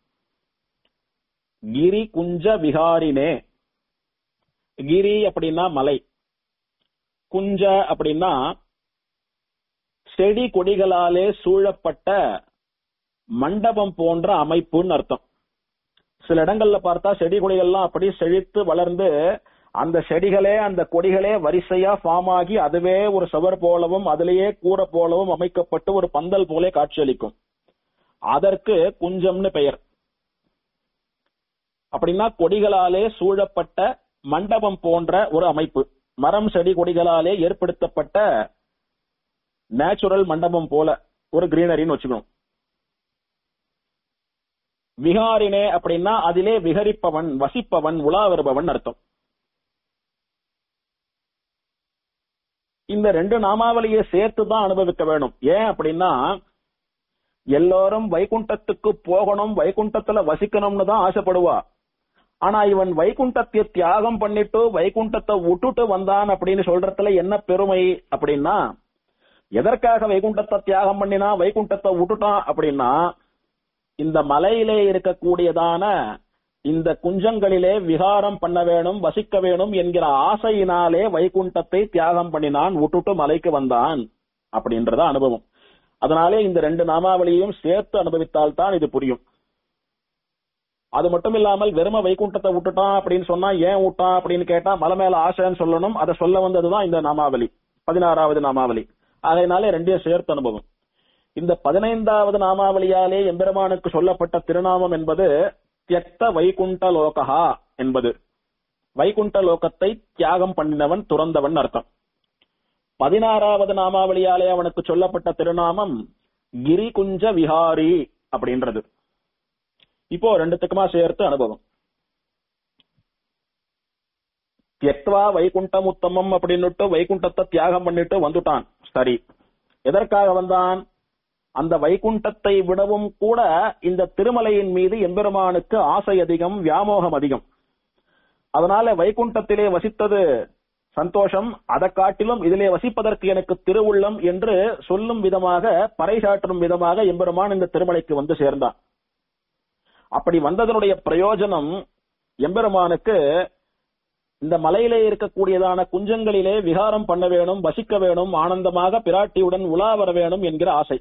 கிரி குஞ்ச விஹாரினே கிரி அப்படின்னா மலை குஞ்ச அப்படின்னா செடி கொடிகளாலே சூழப்பட்ட மண்டபம் போன்ற அமைப்புன்னு அர்த்தம் சில இடங்கள்ல பார்த்தா செடி கொடிகள்லாம் அப்படி செழித்து வளர்ந்து அந்த செடிகளே அந்த கொடிகளே வரிசையா ஃபார்ம் ஆகி அதுவே ஒரு சுவர் போலவும் அதிலேயே கூரை போலவும் அமைக்கப்பட்டு ஒரு பந்தல் போலே காட்சியளிக்கும் அதற்கு குஞ்சம்னு பெயர் அப்படின்னா கொடிகளாலே சூழப்பட்ட மண்டபம் போன்ற ஒரு அமைப்பு மரம் செடி கொடிகளாலே ஏற்படுத்தப்பட்ட நேச்சுரல் மண்டபம் போல ஒரு கிரீனரின்னு வச்சுக்கணும் விகாரினே அப்படின்னா அதிலே விகரிப்பவன் வசிப்பவன் உலா வருபவன் அர்த்தம் இந்த ரெண்டு நாமாவளியை சேர்த்து தான் அனுபவிக்க வேணும் ஏன் அப்படின்னா எல்லாரும் வைகுண்டத்துக்கு போகணும் வைகுண்டத்துல வசிக்கணும்னு தான் ஆசைப்படுவா ஆனா இவன் வைகுண்டத்தை தியாகம் பண்ணிட்டு வைகுண்டத்தை விட்டுட்டு வந்தான் அப்படின்னு சொல்றதுல என்ன பெருமை அப்படின்னா எதற்காக வைகுண்டத்தை தியாகம் பண்ணினா வைகுண்டத்தை விட்டுட்டான் அப்படின்னா இந்த மலையிலே இருக்கக்கூடியதான இந்த குஞ்சங்களிலே விகாரம் பண்ண வேணும் வசிக்க வேணும் என்கிற ஆசையினாலே வைகுண்டத்தை தியாகம் பண்ணினான் விட்டுட்டு மலைக்கு வந்தான் அப்படின்றத அனுபவம் அதனாலே இந்த ரெண்டு நாமாவளியையும் சேர்த்து அனுபவித்தால் தான் இது புரியும் அது மட்டும் இல்லாமல் வெறும வைகுண்டத்தை விட்டுட்டான் அப்படின்னு சொன்னா ஏன் விட்டான் அப்படின்னு கேட்டா மலை மேல ஆசைன்னு சொல்லணும் அதை சொல்ல வந்ததுதான் இந்த நாமாவளி பதினாறாவது நாமாவளி அதனாலே ரெண்டையும் சேர்த்து அனுபவம் இந்த பதினைந்தாவது நாமாவளியாலே எம்பெருமானுக்கு சொல்லப்பட்ட திருநாமம் என்பது தியக்த வைகுண்ட லோகஹா என்பது வைகுண்ட லோகத்தை தியாகம் பண்ணினவன் துறந்தவன் அர்த்தம் பதினாறாவது நாமாவளியாலே அவனுக்கு சொல்லப்பட்ட திருநாமம் கிரிகுஞ்ச விஹாரி அப்படின்றது இப்போ ரெண்டுத்துக்குமா சேர்த்து அனுபவம் தியக்வா வைகுண்டம் உத்தமம் அப்படின்னுட்டு வைகுண்டத்தை தியாகம் பண்ணிட்டு வந்துட்டான் சரி எதற்காக வந்தான் அந்த வைகுண்டத்தை விடவும் கூட இந்த திருமலையின் மீது எம்பெருமானுக்கு ஆசை அதிகம் வியாமோகம் அதிகம் அதனால வைகுண்டத்திலே வசித்தது சந்தோஷம் அதை காட்டிலும் இதிலே வசிப்பதற்கு எனக்கு திருவுள்ளம் என்று சொல்லும் விதமாக பறைசாற்றும் விதமாக எம்பெருமான் இந்த திருமலைக்கு வந்து சேர்ந்தான் அப்படி வந்ததனுடைய பிரயோஜனம் எம்பெருமானுக்கு இந்த மலையிலே இருக்கக்கூடியதான குஞ்சங்களிலே விகாரம் பண்ண வேணும் வசிக்க வேணும் ஆனந்தமாக பிராட்டியுடன் உலா வர வேணும் என்கிற ஆசை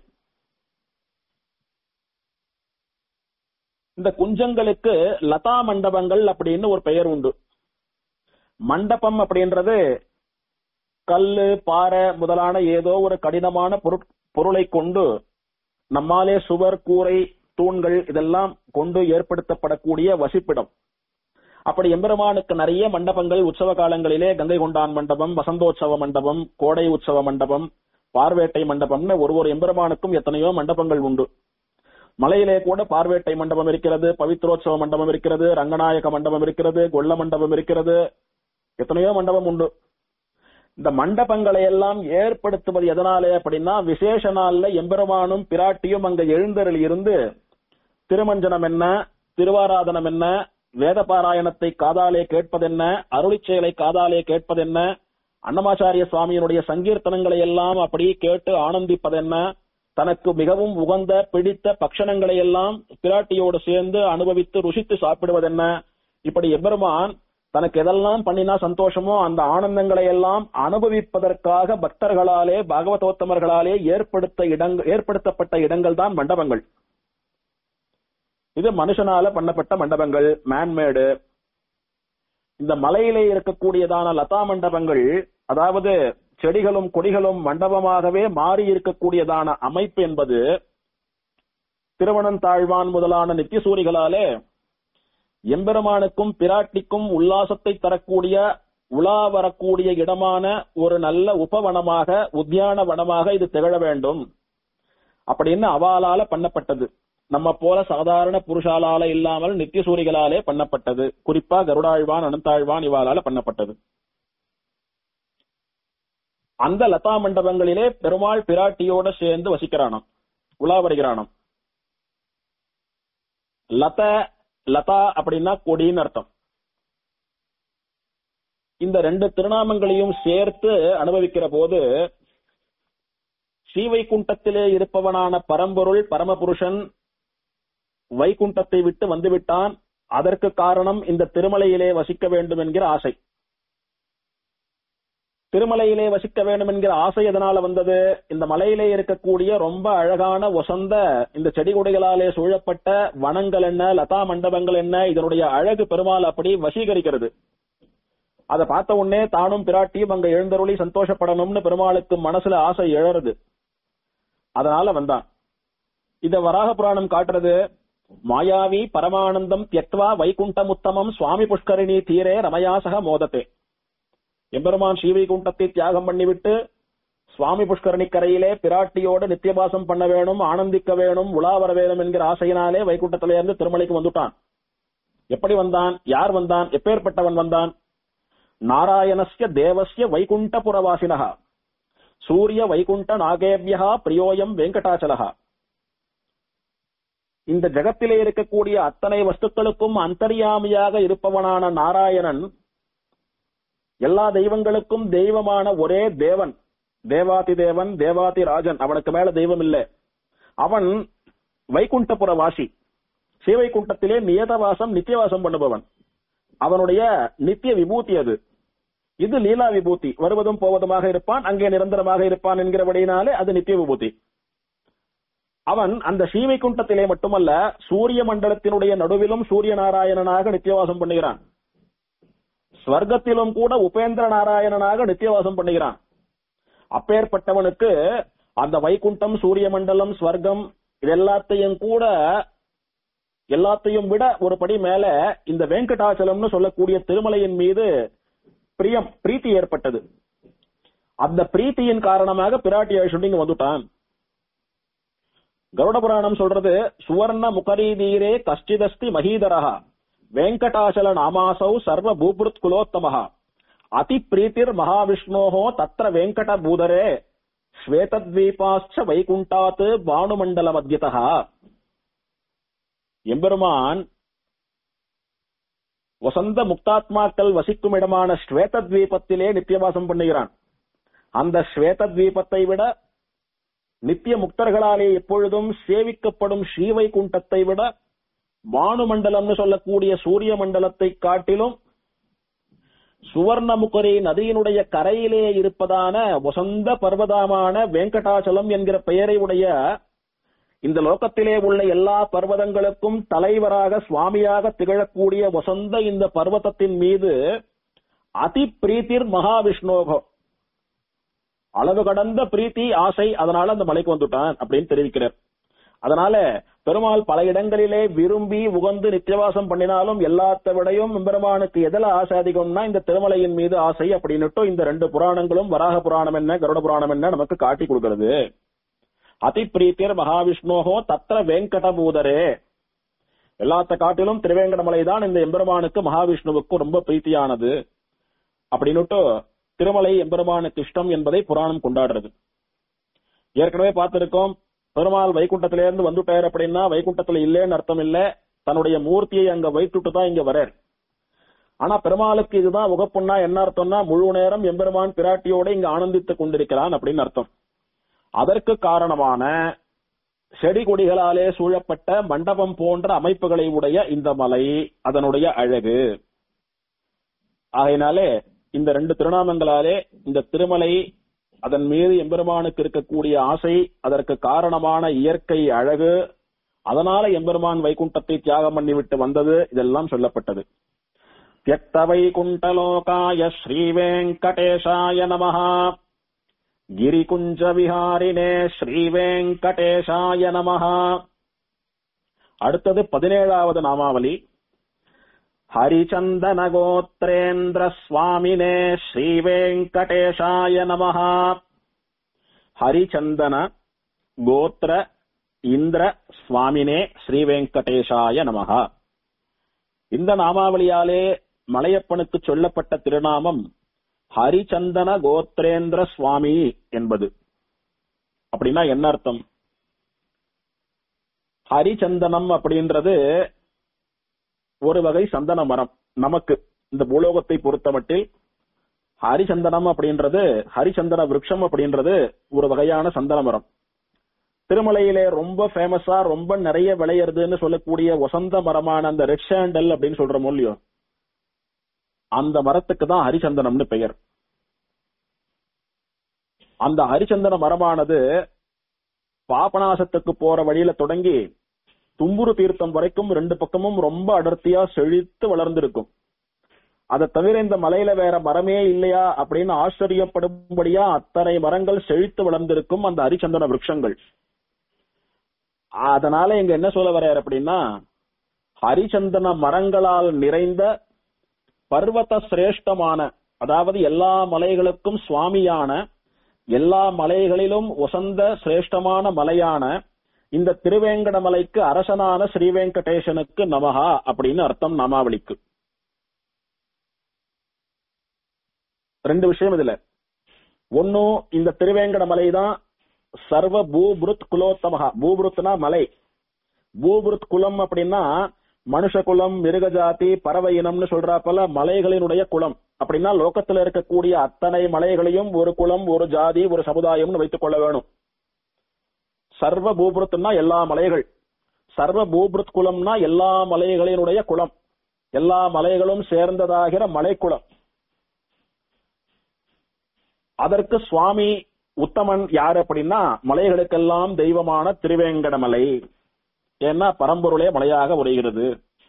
இந்த குஞ்சங்களுக்கு லதா மண்டபங்கள் அப்படின்னு ஒரு பெயர் உண்டு மண்டபம் அப்படின்றது கல்லு பாறை முதலான ஏதோ ஒரு கடினமான பொருளை கொண்டு நம்மாலே சுவர் கூரை தூண்கள் இதெல்லாம் கொண்டு ஏற்படுத்தப்படக்கூடிய வசிப்பிடம் அப்படி எம்பெருமானுக்கு நிறைய மண்டபங்கள் உற்சவ காலங்களிலே கங்கை கொண்டான் மண்டபம் வசந்தோற்சவ மண்டபம் கோடை உற்சவ மண்டபம் பார்வேட்டை மண்டபம்னு ஒரு ஒரு எம்பெருமானுக்கும் எத்தனையோ மண்டபங்கள் உண்டு மலையிலே கூட பார்வேட்டை மண்டபம் இருக்கிறது பவித்ரோற்சவ மண்டபம் இருக்கிறது ரங்கநாயக மண்டபம் இருக்கிறது கொல்ல மண்டபம் இருக்கிறது எத்தனையோ மண்டபம் உண்டு இந்த மண்டபங்களை எல்லாம் ஏற்படுத்துவது எதனாலே அப்படின்னா விசேஷ நாள்ல எம்பெருமானும் பிராட்டியும் அங்க எழுந்தருள் இருந்து திருமஞ்சனம் என்ன திருவாராதனம் என்ன வேத பாராயணத்தை காதாலே கேட்பதென்ன அருளிச் செயலை காதாலே கேட்பதென்ன அன்னமாச்சாரிய சுவாமியினுடைய சங்கீர்த்தனங்களை எல்லாம் அப்படி கேட்டு ஆனந்திப்பதென்ன தனக்கு மிகவும் உகந்த பிடித்த பக்ஷணங்களை எல்லாம் பிராட்டியோடு சேர்ந்து அனுபவித்து ருசித்து சாப்பிடுவதென்ன இப்படி எம்பெருமான் தனக்கு எதெல்லாம் பண்ணினா சந்தோஷமோ அந்த ஆனந்தங்களை எல்லாம் அனுபவிப்பதற்காக பக்தர்களாலே பாகவதோத்தமர்களாலே ஏற்படுத்த இடங்கள் ஏற்படுத்தப்பட்ட இடங்கள் தான் மண்டபங்கள் இது மனுஷனால பண்ணப்பட்ட மண்டபங்கள் மேன்மேடு இந்த மலையிலே இருக்கக்கூடியதான லதா மண்டபங்கள் அதாவது செடிகளும் கொடிகளும் மண்டபமாகவே மாறி இருக்கக்கூடியதான அமைப்பு என்பது திருவனந்தாழ்வான் முதலான நித்தியசூரிகளாலே எம்பெருமானுக்கும் பிராட்டிக்கும் உல்லாசத்தை தரக்கூடிய உலா வரக்கூடிய இடமான ஒரு நல்ல உபவனமாக உத்தியான வனமாக இது திகழ வேண்டும் அப்படின்னு அவாலால பண்ணப்பட்டது நம்ம போல சாதாரண புருஷாலால இல்லாமல் நித்தியசூரிகளாலே பண்ணப்பட்டது குறிப்பா கருடாழ்வான் அனந்தாழ்வான் இவாலால பண்ணப்பட்டது அந்த லதா மண்டபங்களிலே பெருமாள் பிராட்டியோட சேர்ந்து வசிக்கிறானாம் உலா வருகிறானாம் லத லதா அப்படின்னா கொடின்னு அர்த்தம் இந்த ரெண்டு திருநாமங்களையும் சேர்த்து அனுபவிக்கிற போது ஸ்ரீவைகுண்டத்திலே இருப்பவனான பரம்பொருள் பரமபுருஷன் வைகுண்டத்தை விட்டு வந்துவிட்டான் அதற்கு காரணம் இந்த திருமலையிலே வசிக்க வேண்டும் என்கிற ஆசை திருமலையிலே வசிக்க வேண்டும் என்கிற ஆசை எதனால வந்தது இந்த மலையிலே இருக்கக்கூடிய ரொம்ப அழகான ஒசந்த இந்த செடி கொடிகளாலே சூழப்பட்ட வனங்கள் என்ன லதா மண்டபங்கள் என்ன இதனுடைய அழகு பெருமாள் அப்படி வசீகரிக்கிறது அதை பார்த்த உடனே தானும் பிராட்டியும் அங்க எழுந்தருளி சந்தோஷப்படணும்னு பெருமாளுக்கு மனசுல ஆசை எழறது அதனால வந்தான் இத வராக புராணம் காட்டுறது மாயாவி பரமானந்தம் தியக்வா வைகுண்டமுத்தமம் சுவாமி புஷ்கரிணி தீரே ரமயாசக மோதத்தே எம்பெருமான் ஸ்ரீவைகுண்டத்தை தியாகம் பண்ணிவிட்டு சுவாமி புஷ்கரணி கரையிலே பிராட்டியோடு நித்தியபாசம் பண்ண வேணும் ஆனந்திக்க வேணும் உலா வர வேணும் என்கிற ஆசையினாலே வைகுண்டத்திலே இருந்து திருமலைக்கு வந்துட்டான் எப்படி வந்தான் யார் வந்தான் எப்பேற்பட்டவன் வந்தான் நாராயணஸ்ய தேவஸ்ய வைகுண்டபுரவாசினः சூரிய வைகுண்ட நாகேபியா பிரியோயம் வெங்கடாச்சலகா இந்த ஜகத்திலே இருக்கக்கூடிய அத்தனை வஸ்துக்களுக்கும் அந்தர்யாமியாக இருப்பவனான நாராயணன் எல்லா தெய்வங்களுக்கும் தெய்வமான ஒரே தேவன் தேவாதி தேவன் தேவாதி ராஜன் அவனுக்கு மேல தெய்வம் இல்லை அவன் வைகுண்டபுர வாசி ஸ்ரீவைகுண்டத்திலே நியதவாசம் நித்தியவாசம் பண்ணுபவன் அவனுடைய நித்திய விபூதி அது இது லீலா விபூதி வருவதும் போவதுமாக இருப்பான் அங்கே நிரந்தரமாக இருப்பான் என்கிறபடியினாலே அது நித்திய விபூதி அவன் அந்த ஸ்ரீவைகுண்டத்திலே மட்டுமல்ல சூரிய மண்டலத்தினுடைய நடுவிலும் சூரிய நாராயணனாக நித்தியவாசம் பண்ணுகிறான் ஸ்வர்க்கத்திலும் கூட உபேந்திர நாராயணனாக நித்தியவாசம் பண்ணுகிறான் அப்பேற்பட்டவனுக்கு அந்த வைகுண்டம் சூரிய மண்டலம் ஸ்வர்க்கம் இது எல்லாத்தையும் கூட எல்லாத்தையும் விட ஒரு படி மேல இந்த வெங்கடாச்சலம்னு சொல்லக்கூடிய திருமலையின் மீது பிரியம் பிரீத்தி ஏற்பட்டது அந்த பிரீத்தியின் காரணமாக பிராட்டி அழிச்சுட்டு வந்துட்டான் கருட புராணம் சொல்றது சுவர்ண முகரீதீரே கஷ்டிதஸ்தி மகீதரஹா வெங்கடாச்சல நாமாசௌ சர்வ பூபுருத் குலோத்தமஹா அதி பிரீத்திர் மகாவிஷ்ணோஹோ தத்ர வெங்கட பூதரே ஸ்வேதத்வீபாச்ச வைகுண்டாத் பானுமண்டல மத்தியதா எம்பெருமான் வசந்த முக்தாத்மாக்கள் வசிக்கும் இடமான ஸ்வேத தீபத்திலே நித்தியவாசம் பண்ணுகிறான் அந்த ஸ்வேத தீபத்தை விட நித்திய முக்தர்களாலே எப்பொழுதும் சேவிக்கப்படும் ஸ்ரீவைகுண்டத்தை விட வானுமண்டலம்னு சொல்லக்கூடிய சூரிய மண்டலத்தை காட்டிலும் சுவர்ணமுகரி நதியினுடைய கரையிலே இருப்பதான வசந்த பர்வதமான வெங்கடாச்சலம் என்கிற பெயரை உடைய இந்த லோகத்திலே உள்ள எல்லா பர்வதங்களுக்கும் தலைவராக சுவாமியாக திகழக்கூடிய வசந்த இந்த பர்வதத்தின் மீது அதி பிரீத்திர் மகாவிஷ்ணோகோ அளவு கடந்த பிரீத்தி ஆசை அதனால அந்த மலைக்கு வந்துட்டான் அப்படின்னு தெரிவிக்கிறார் அதனால பெருமாள் பல இடங்களிலே விரும்பி உகந்து நித்தியவாசம் பண்ணினாலும் எல்லாத்த விடையும் பெருமானுக்கு எதில் ஆசை அதிகம்னா இந்த திருமலையின் மீது ஆசை அப்படின்னுட்டு இந்த ரெண்டு புராணங்களும் வராக புராணம் என்ன கருட புராணம் என்ன நமக்கு காட்டி கொடுக்கிறது அதி பிரீத்தியர் மகாவிஷ்ணோகோ தத்திர வெங்கடபூதரே எல்லாத்த காட்டிலும் திருவேங்கடமலை தான் இந்த எம்பெருமானுக்கு மகாவிஷ்ணுவுக்கு ரொம்ப பிரீத்தியானது அப்படின்னுட்டு திருமலை எம்பெருமானுக்கு இஷ்டம் என்பதை புராணம் கொண்டாடுறது ஏற்கனவே பார்த்திருக்கோம் பெருமாள் வைகுண்டத்திலிருந்து வந்துட்டார் அப்படின்னா வைகுண்டத்துல இல்லேன்னு அர்த்தம் இல்ல தன்னுடைய மூர்த்தியை அங்க வைத்துட்டு தான் இங்க வரார் ஆனா பெருமாளுக்கு இதுதான் உகப்புன்னா என்ன அர்த்தம்னா முழு நேரம் எம்பெருமான் பிராட்டியோட இங்க ஆனந்தித்துக் கொண்டிருக்கிறான் அப்படின்னு அர்த்தம் அதற்கு காரணமான செடி கொடிகளாலே சூழப்பட்ட மண்டபம் போன்ற அமைப்புகளை உடைய இந்த மலை அதனுடைய அழகு ஆகையினாலே இந்த ரெண்டு திருநாமங்களாலே இந்த திருமலை அதன் மீது எம்பெருமானுக்கு இருக்கக்கூடிய ஆசை அதற்கு காரணமான இயற்கை அழகு அதனால எம்பெருமான் வைகுண்டத்தை தியாகம் பண்ணிவிட்டு வந்தது இதெல்லாம் சொல்லப்பட்டது தியக்த வைகுண்டலோகாய ஸ்ரீவேங்கடேஷாய நமஹ கிரிகுஞ்ச விஹாரினே ஸ்ரீவேங்கடேஷாய நமஹ அடுத்தது பதினேழாவது நாமாவலி ஹரிச்சந்தன கோத்ரேந்திர சுவாமினே ஸ்ரீவேங்கடேஷாய நமஹ ஹரிச்சந்தன கோத்ர இந்திர சுவாமினே ஸ்ரீவேங்கடேஷாய நமஹ இந்த நாமாவளியாலே மலையப்பனுக்கு சொல்லப்பட்ட திருநாமம் ஹரிச்சந்தன கோத்ரேந்திர சுவாமி என்பது அப்படின்னா என்ன அர்த்தம் ஹரிச்சந்தனம் அப்படின்றது ஒரு வகை சந்தன மரம் நமக்கு இந்த பூலோகத்தை பொறுத்தமட்டில் ஹரிச்சந்தனம் அப்படின்றது ஹரிச்சந்தன விருட்சம் அப்படின்றது ஒரு வகையான சந்தன மரம் திருமலையிலே ரொம்ப ஃபேமஸா ரொம்ப நிறைய விளையிறதுன்னு சொல்லக்கூடிய வசந்த மரமான அந்த ரெட் சாண்டல் அப்படின்னு சொல்ற இல்லையோ அந்த மரத்துக்கு தான் ஹரிச்சந்தனம்னு பெயர் அந்த ஹரிச்சந்தன மரமானது பாபநாசத்துக்கு போற வழியில தொடங்கி தும்புரு தீர்த்தம் வரைக்கும் ரெண்டு பக்கமும் ரொம்ப அடர்த்தியா செழித்து வளர்ந்திருக்கும் அதை தவிர இந்த மலையில வேற மரமே இல்லையா அப்படின்னு ஆச்சரியப்படும்படியா அத்தனை மரங்கள் செழித்து வளர்ந்திருக்கும் அந்த ஹரிச்சந்தன விருட்சங்கள் அதனால இங்க என்ன சொல்ல வர்றார் அப்படின்னா ஹரிச்சந்தன மரங்களால் நிறைந்த பர்வத சிரேஷ்டமான அதாவது எல்லா மலைகளுக்கும் சுவாமியான எல்லா மலைகளிலும் உசந்த சிரேஷ்டமான மலையான இந்த திருவேங்கட மலைக்கு அரசனான ஸ்ரீவேங்கடேசனுக்கு நமஹா அப்படின்னு அர்த்தம் நாமாவளிக்கு ரெண்டு விஷயம் இதுல ஒன்னும் இந்த திருவேங்கட மலை தான் சர்வ பூபுருத் குலோத்தமகா பூபுருத்னா மலை பூபுருத் குலம் அப்படின்னா மனுஷ குலம் மிருக ஜாதி பறவை இனம்னு சொல்றாப்பல மலைகளினுடைய குலம் அப்படின்னா லோகத்துல இருக்கக்கூடிய அத்தனை மலைகளையும் ஒரு குலம் ஒரு ஜாதி ஒரு சமுதாயம்னு வைத்துக் கொள்ள வேணும் சர்வ பூபுருத்னா எல்லா மலைகள் சர்வ பூபுருத் குலம்னா எல்லா மலைகளினுடைய குலம் எல்லா மலைகளும் சேர்ந்ததாகிற மலைக்குளம் அதற்கு சுவாமி உத்தமன் யார் அப்படின்னா மலைகளுக்கெல்லாம் தெய்வமான திருவேங்கடமலை ஏன்னா பரம்பொருளே மலையாக உரைகிறது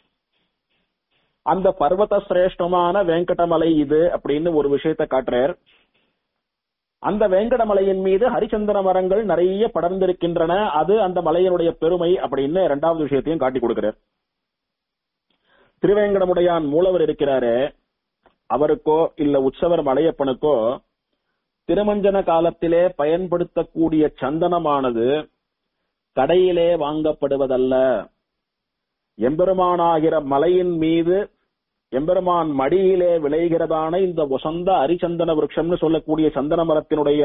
அந்த பர்வத சிரேஷ்டமான வெங்கடமலை இது அப்படின்னு ஒரு விஷயத்தை காட்டுறார் அந்த வேங்கடமலையின் மீது ஹரிச்சந்திர மரங்கள் நிறைய படர்ந்திருக்கின்றன அது அந்த மலையினுடைய பெருமை அப்படின்னு இரண்டாவது விஷயத்தையும் காட்டி கொடுக்கிறார் திருவேங்கடமுடையான் மூலவர் இருக்கிறாரே அவருக்கோ இல்ல உற்சவர் மலையப்பனுக்கோ திருமஞ்சன காலத்திலே பயன்படுத்தக்கூடிய சந்தனமானது கடையிலே வாங்கப்படுவதல்ல எம்பெருமானாகிற மலையின் மீது எம்பெருமான் மடியிலே விளைகிறதான இந்த வசந்த அரிச்சந்தன விருட்சம்னு சொல்லக்கூடிய சந்தன மரத்தினுடைய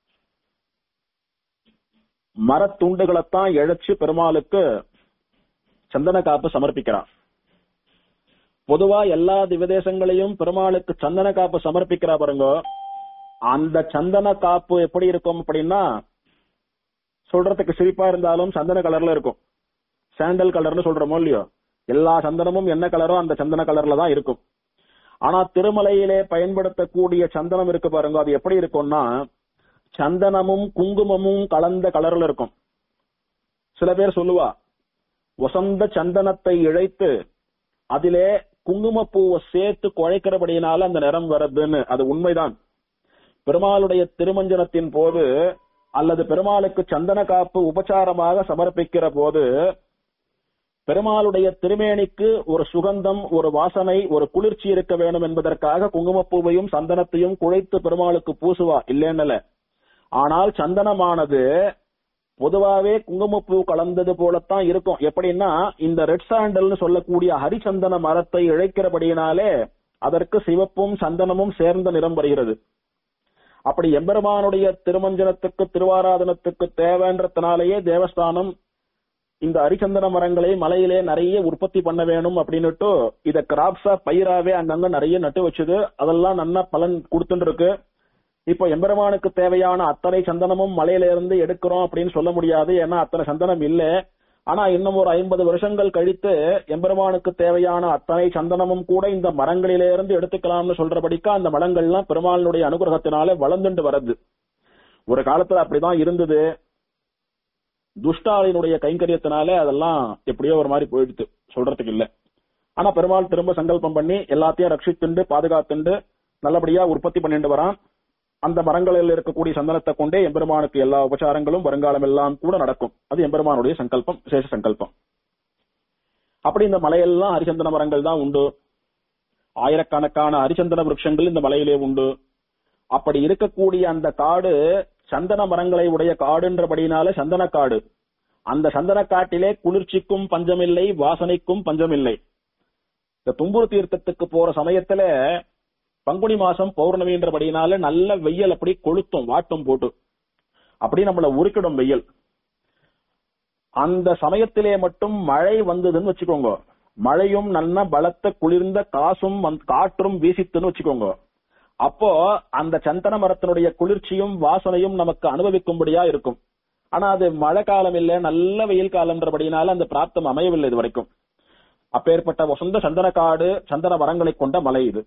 மரத்துண்டுகளைத்தான் இழைச்சு பெருமாளுக்கு சந்தன காப்பு சமர்ப்பிக்கிறான் பொதுவா எல்லா திவதேசங்களையும் பெருமாளுக்கு சந்தன காப்பு சமர்ப்பிக்கிறா பாருங்க அந்த சந்தன காப்பு எப்படி இருக்கும் அப்படின்னா சொல்றதுக்கு சிரிப்பா இருந்தாலும் சந்தன கலர்ல இருக்கும் சாண்டல் கலர்னு சொல்றோமோ இல்லையோ எல்லா சந்தனமும் என்ன கலரோ அந்த சந்தன கலர்ல தான் இருக்கும் ஆனா திருமலையிலே பயன்படுத்தக்கூடிய சந்தனம் இருக்கு பாருங்க அது எப்படி இருக்கும்னா சந்தனமும் குங்குமமும் கலந்த கலர்ல இருக்கும் சில பேர் சொல்லுவா வசந்த சந்தனத்தை இழைத்து அதிலே குங்குமப்பூவை சேர்த்து குழைக்கிறபடியினால அந்த நிறம் வருதுன்னு அது உண்மைதான் பெருமாளுடைய திருமஞ்சனத்தின் போது அல்லது பெருமாளுக்கு சந்தன காப்பு உபச்சாரமாக சமர்ப்பிக்கிற போது பெருமாளுடைய திருமேனிக்கு ஒரு சுகந்தம் ஒரு வாசனை ஒரு குளிர்ச்சி இருக்க வேண்டும் என்பதற்காக குங்குமப்பூவையும் சந்தனத்தையும் குழைத்து பெருமாளுக்கு பூசுவா இல்லேன்னல ஆனால் சந்தனமானது பொதுவாவே குங்குமப்பூ கலந்தது போலத்தான் இருக்கும் எப்படின்னா இந்த ரெட் சாண்டல்னு சொல்லக்கூடிய ஹரிச்சந்தன மரத்தை இழைக்கிறபடியினாலே அதற்கு சிவப்பும் சந்தனமும் சேர்ந்த நிறம் வருகிறது அப்படி எம்பெருமானுடைய திருமஞ்சனத்துக்கு திருவாராதனத்துக்கு தேவைன்றதுனாலேயே தேவஸ்தானம் இந்த அரிச்சந்தன மரங்களை மலையிலே நிறைய உற்பத்தி பண்ண வேணும் அப்படின்னுட்டு இத கிராப்ஸா பயிராவே அங்கங்க நிறைய நட்டு வச்சது அதெல்லாம் நல்லா பலன் கொடுத்துட்டு இருக்கு இப்போ எம்பெருமானுக்கு தேவையான அத்தனை சந்தனமும் மலையில இருந்து எடுக்கிறோம் அப்படின்னு சொல்ல முடியாது ஏன்னா அத்தனை சந்தனம் இல்ல ஆனா இன்னும் ஒரு ஐம்பது வருஷங்கள் கழித்து எம்பெருமானுக்கு தேவையான அத்தனை சந்தனமும் கூட இந்த மரங்களிலிருந்து எடுத்துக்கலாம்னு சொல்றபடிக்கா அந்த மரங்கள்லாம் பெருமாளுடைய அனுகிரகத்தினால வளர்ந்துட்டு வருது ஒரு காலத்துல அப்படிதான் இருந்தது துஷ்டாளினுடைய கைங்கரியத்தினால அதெல்லாம் எப்படியோ ஒரு மாதிரி போயிடுது சொல்றதுக்கு இல்ல ஆனா பெருமாள் திரும்ப சங்கல்பம் பண்ணி எல்லாத்தையும் ரட்சித்துண்டு பாதுகாத்துண்டு நல்லபடியா உற்பத்தி பண்ணிட்டு வரான் அந்த மரங்களில் இருக்கக்கூடிய சந்தனத்தை கொண்டே எம்பெருமானுக்கு எல்லா உபச்சாரங்களும் வருங்காலம் எல்லாம் கூட நடக்கும் அது எம்பெருமானுடைய சங்கல்பம் விசேஷ சங்கல்பம் அப்படி இந்த மலையெல்லாம் ஹரிச்சந்தன மரங்கள் தான் உண்டு ஆயிரக்கணக்கான ஹரிச்சந்தன விருட்சங்கள் இந்த மலையிலே உண்டு அப்படி இருக்கக்கூடிய அந்த காடு சந்தன மரங்களை உடைய காடுன்றபடினால சந்தன காடு அந்த சந்தன காட்டிலே குளிர்ச்சிக்கும் பஞ்சமில்லை வாசனைக்கும் பஞ்சமில்லை இந்த தும்பூர் தீர்த்தத்துக்கு போற சமயத்துல பங்குனி மாசம் பௌர்ணமின்றபடினால நல்ல வெயில் அப்படி கொளுத்தும் வாட்டும் போட்டு அப்படி நம்மள உருக்கிடும் வெயில் அந்த சமயத்திலே மட்டும் மழை வந்ததுன்னு வச்சுக்கோங்க மழையும் நல்ல பலத்த குளிர்ந்த காசும் வந்து- காற்றும் வீசித்துன்னு வச்சுக்கோங்க அப்போ அந்த சந்தன மரத்தினுடைய குளிர்ச்சியும் வாசனையும் நமக்கு அனுபவிக்கும்படியா இருக்கும் ஆனா அது மழை காலம் இல்ல நல்ல வெயில் காலம்ன்றபடினால அந்த பிராப்தம் அமையவில்லை இது வரைக்கும் அப்பேற்பட்ட வசந்த சந்தன காடு சந்தன மரங்களை கொண்ட மலை இது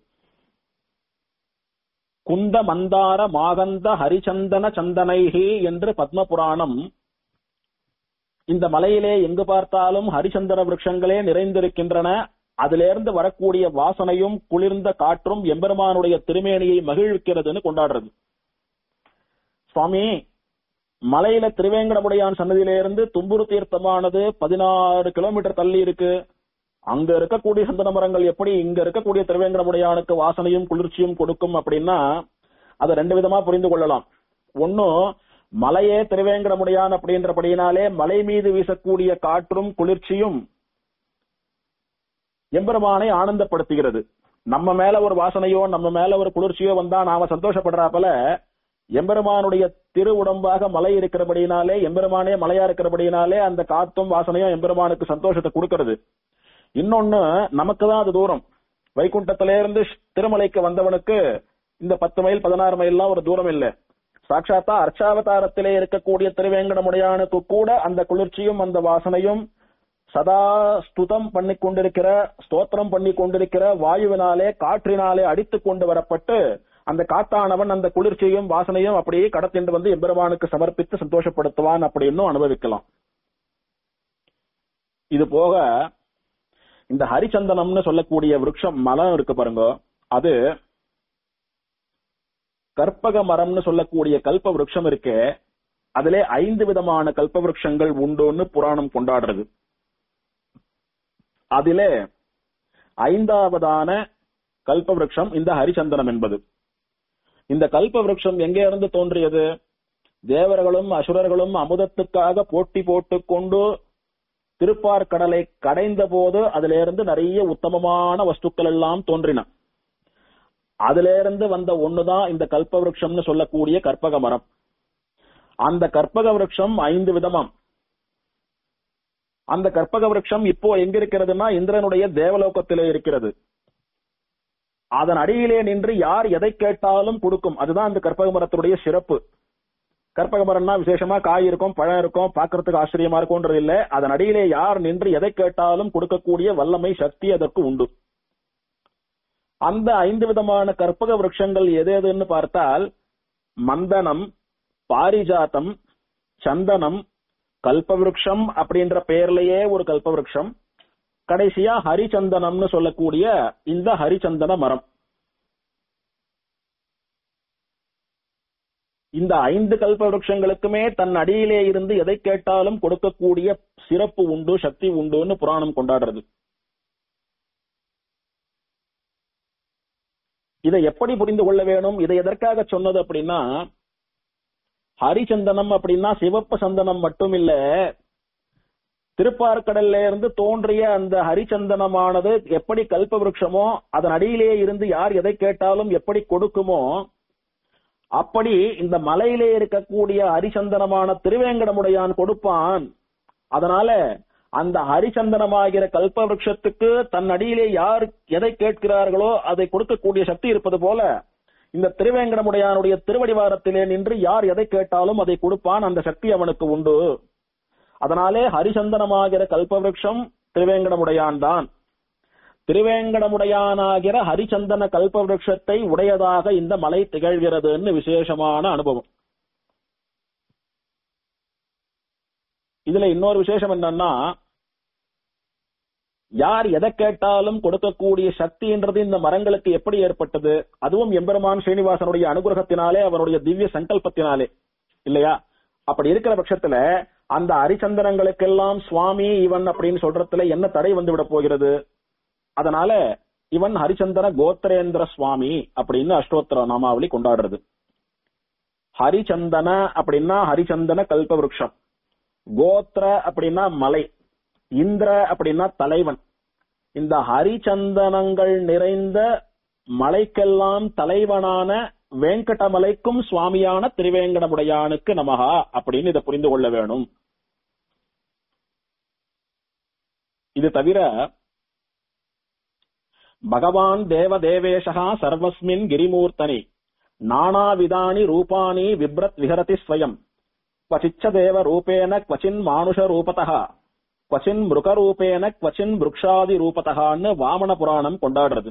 குந்த மந்தார மாகந்த ஹரிச்சந்தன சந்தனைஹி என்று பத்ம புராணம் இந்த மலையிலே எங்கு பார்த்தாலும் ஹரிச்சந்தன விருட்சங்களே நிறைந்திருக்கின்றன அதிலிருந்து வரக்கூடிய வாசனையும் குளிர்ந்த காற்றும் எம்பெருமானுடைய திருமேனியை மகிழ்விக்கிறதுன்னு கொண்டாடுறது சுவாமி மலையில திருவேங்கடமுடையான் சன்னதியிலிருந்து தும்புரு தீர்த்தமானது பதினாறு கிலோமீட்டர் தள்ளி இருக்கு அங்க இருக்கக்கூடிய சந்தன மரங்கள் எப்படி இங்க இருக்கக்கூடிய திருவேங்கடமுடையானுக்கு வாசனையும் குளிர்ச்சியும் கொடுக்கும் அப்படின்னா அதை ரெண்டு விதமா புரிந்து கொள்ளலாம் ஒன்னும் மலையே திருவேங்கடமுடையான் அப்படின்றபடியினாலே மலை மீது வீசக்கூடிய காற்றும் குளிர்ச்சியும் எம்பெருமானை ஆனந்தப்படுத்துகிறது நம்ம மேல ஒரு வாசனையோ நம்ம மேல ஒரு குளிர்ச்சியோ வந்தா நாம சந்தோஷப்படுறாப்பல எம்பெருமானுடைய திரு உடம்பாக மலை இருக்கிறபடினாலே எம்பெருமானே மலையா இருக்கிறபடினாலே அந்த காத்தும் வாசனையும் எம்பெருமானுக்கு சந்தோஷத்தை கொடுக்கிறது இன்னொன்னு நமக்கு தான் அது தூரம் வைகுண்டத்தில இருந்து திருமலைக்கு வந்தவனுக்கு இந்த பத்து மைல் பதினாறு மைல்லாம் ஒரு தூரம் இல்ல சாட்சாத்தா அர்ச்சாவதாரத்திலே இருக்கக்கூடிய திருவேங்கடமுடையானுக்கு கூட அந்த குளிர்ச்சியும் அந்த வாசனையும் சதா ஸ்துதம் பண்ணி கொண்டிருக்கிற ஸ்தோத்திரம் பண்ணி கொண்டிருக்கிற வாயுவினாலே காற்றினாலே அடித்துக் கொண்டு வரப்பட்டு அந்த காத்தானவன் அந்த குளிர்ச்சியும் வாசனையும் அப்படியே கடத்திண்டு வந்து எம்பெருமானுக்கு சமர்ப்பித்து சந்தோஷப்படுத்துவான் அப்படின்னு அனுபவிக்கலாம் இது போக இந்த ஹரிச்சந்தனம்னு சொல்லக்கூடிய விருட்சம் மரம் இருக்கு பாருங்க அது கற்பக மரம்னு சொல்லக்கூடிய கல்ப விருட்சம் இருக்கே அதிலே ஐந்து விதமான கல்ப விருட்சங்கள் உண்டுன்னு புராணம் கொண்டாடுறது அதிலே ஐந்தாவதான கல்ப விருட்சம் இந்த ஹரிச்சந்தனம் என்பது இந்த கல்ப விருட்சம் எங்கே இருந்து தோன்றியது தேவர்களும் அசுரர்களும் அமுதத்துக்காக போட்டி போட்டுக் கொண்டு திருப்பார்கடலை கடைந்த போது அதிலிருந்து நிறைய உத்தமமான வஸ்துக்கள் எல்லாம் தோன்றின அதிலிருந்து வந்த ஒண்ணுதான் இந்த கல்ப விருட்சம்னு சொல்லக்கூடிய கற்பக மரம் அந்த கற்பக விருட்சம் ஐந்து விதமாம் அந்த கற்பக விருட்சம் இப்போ எங்க இருக்கிறதுனா இந்திரனுடைய தேவலோகத்திலே இருக்கிறது அதன் அடியிலே நின்று யார் எதை கேட்டாலும் கொடுக்கும் அதுதான் அந்த கற்பக மரத்தினுடைய சிறப்பு கற்பக மரம்னா விசேஷமா காய் இருக்கும் பழம் இருக்கும் பார்க்கறதுக்கு ஆச்சரியமா இருக்கும்ன்றது இல்ல அதன் அடியிலே யார் நின்று எதை கேட்டாலும் கொடுக்கக்கூடிய வல்லமை சக்தி அதற்கு உண்டு அந்த ஐந்து விதமான கற்பக விருட்சங்கள் எது எதுன்னு பார்த்தால் மந்தனம் பாரிஜாத்தம் சந்தனம் கல்பவிருக்ஷம் அப்படின்ற பெயர்லயே ஒரு கல்பவிருக்ஷம் கடைசியா ஹரிச்சந்தனம்னு சொல்லக்கூடிய இந்த ஹரிச்சந்தன மரம் இந்த ஐந்து கல்ப விருட்சங்களுக்குமே தன் அடியிலே இருந்து எதை கேட்டாலும் கொடுக்கக்கூடிய சிறப்பு உண்டு சக்தி உண்டுன்னு புராணம் கொண்டாடுறது இதை எப்படி புரிந்து கொள்ள வேணும் இதை எதற்காக சொன்னது அப்படின்னா ஹரிச்சந்தனம் அப்படின்னா சிவப்பு சந்தனம் மட்டும் இல்ல திருப்பார்கடல்ல இருந்து தோன்றிய அந்த ஹரிச்சந்தனமானது எப்படி கல்ப விருட்சமோ அதன் அடியிலே இருந்து யார் எதை கேட்டாலும் எப்படி கொடுக்குமோ அப்படி இந்த மலையிலே இருக்கக்கூடிய ஹரிச்சந்தனமான திருவேங்கடமுடையான் கொடுப்பான் அதனால அந்த ஹரிச்சந்தனமாகிற கல்ப விருட்சத்துக்கு தன் அடியிலே யார் எதை கேட்கிறார்களோ அதை கொடுக்கக்கூடிய சக்தி இருப்பது போல இந்த திருவேங்கடமுடையானுடைய திருவடிவாரத்திலே நின்று யார் எதை கேட்டாலும் அதை கொடுப்பான் அந்த சக்தி அவனுக்கு உண்டு அதனாலே ஹரிச்சந்தனமாகிற கல்பவிருஷம் திருவேங்கடமுடையான் தான் திருவேங்கடமுடையானாகிற ஹரிச்சந்தன கல்பவிருஷத்தை உடையதாக இந்த மலை திகழ்கிறதுன்னு விசேஷமான அனுபவம் இதுல இன்னொரு விசேஷம் என்னன்னா யார் எதை கேட்டாலும் கொடுக்கக்கூடிய சக்தின்றது இந்த மரங்களுக்கு எப்படி ஏற்பட்டது அதுவும் எம்பெருமான் ஸ்ரீனிவாசனுடைய அனுகிரகத்தினாலே அவனுடைய திவ்ய சங்கல்பத்தினாலே இல்லையா அப்படி இருக்கிற பட்சத்துல அந்த ஹரிச்சந்தனங்களுக்கெல்லாம் சுவாமி இவன் அப்படின்னு சொல்றதுல என்ன தடை வந்து விட போகிறது அதனால இவன் ஹரிச்சந்தன கோத்திரேந்திர சுவாமி அப்படின்னு அஷ்டோத்திர நாமாவளி கொண்டாடுறது ஹரிச்சந்தன அப்படின்னா ஹரிச்சந்தன கல்பவருஷம் கோத்திர அப்படின்னா மலை இந்திர அப்படின்னா தலைவன் இந்த ஹரிச்சந்தனங்கள் நிறைந்த மலைக்கெல்லாம் தலைவனான வேங்கடமலைக்கும் சுவாமியான திருவேங்கடமுடையானுக்கு நமகா அப்படின்னு இதை புரிந்து கொள்ள வேணும் இது தவிர பகவான் தேவ தேவேஷா சர்வஸ்மின் கிரிமூர்த்தனி நானாவிதானி ரூபாணி விப்ரத் விஹரதி ஸ்வயம் क्वचिच्च देव रूपेण क्वचिन् मानुष रूपतः क्वचिन् மிருகரூபேன क्वचिन् விருக்ஷாதி ரூபத்தகான்னு வாமன புராணம் கொண்டாடுறது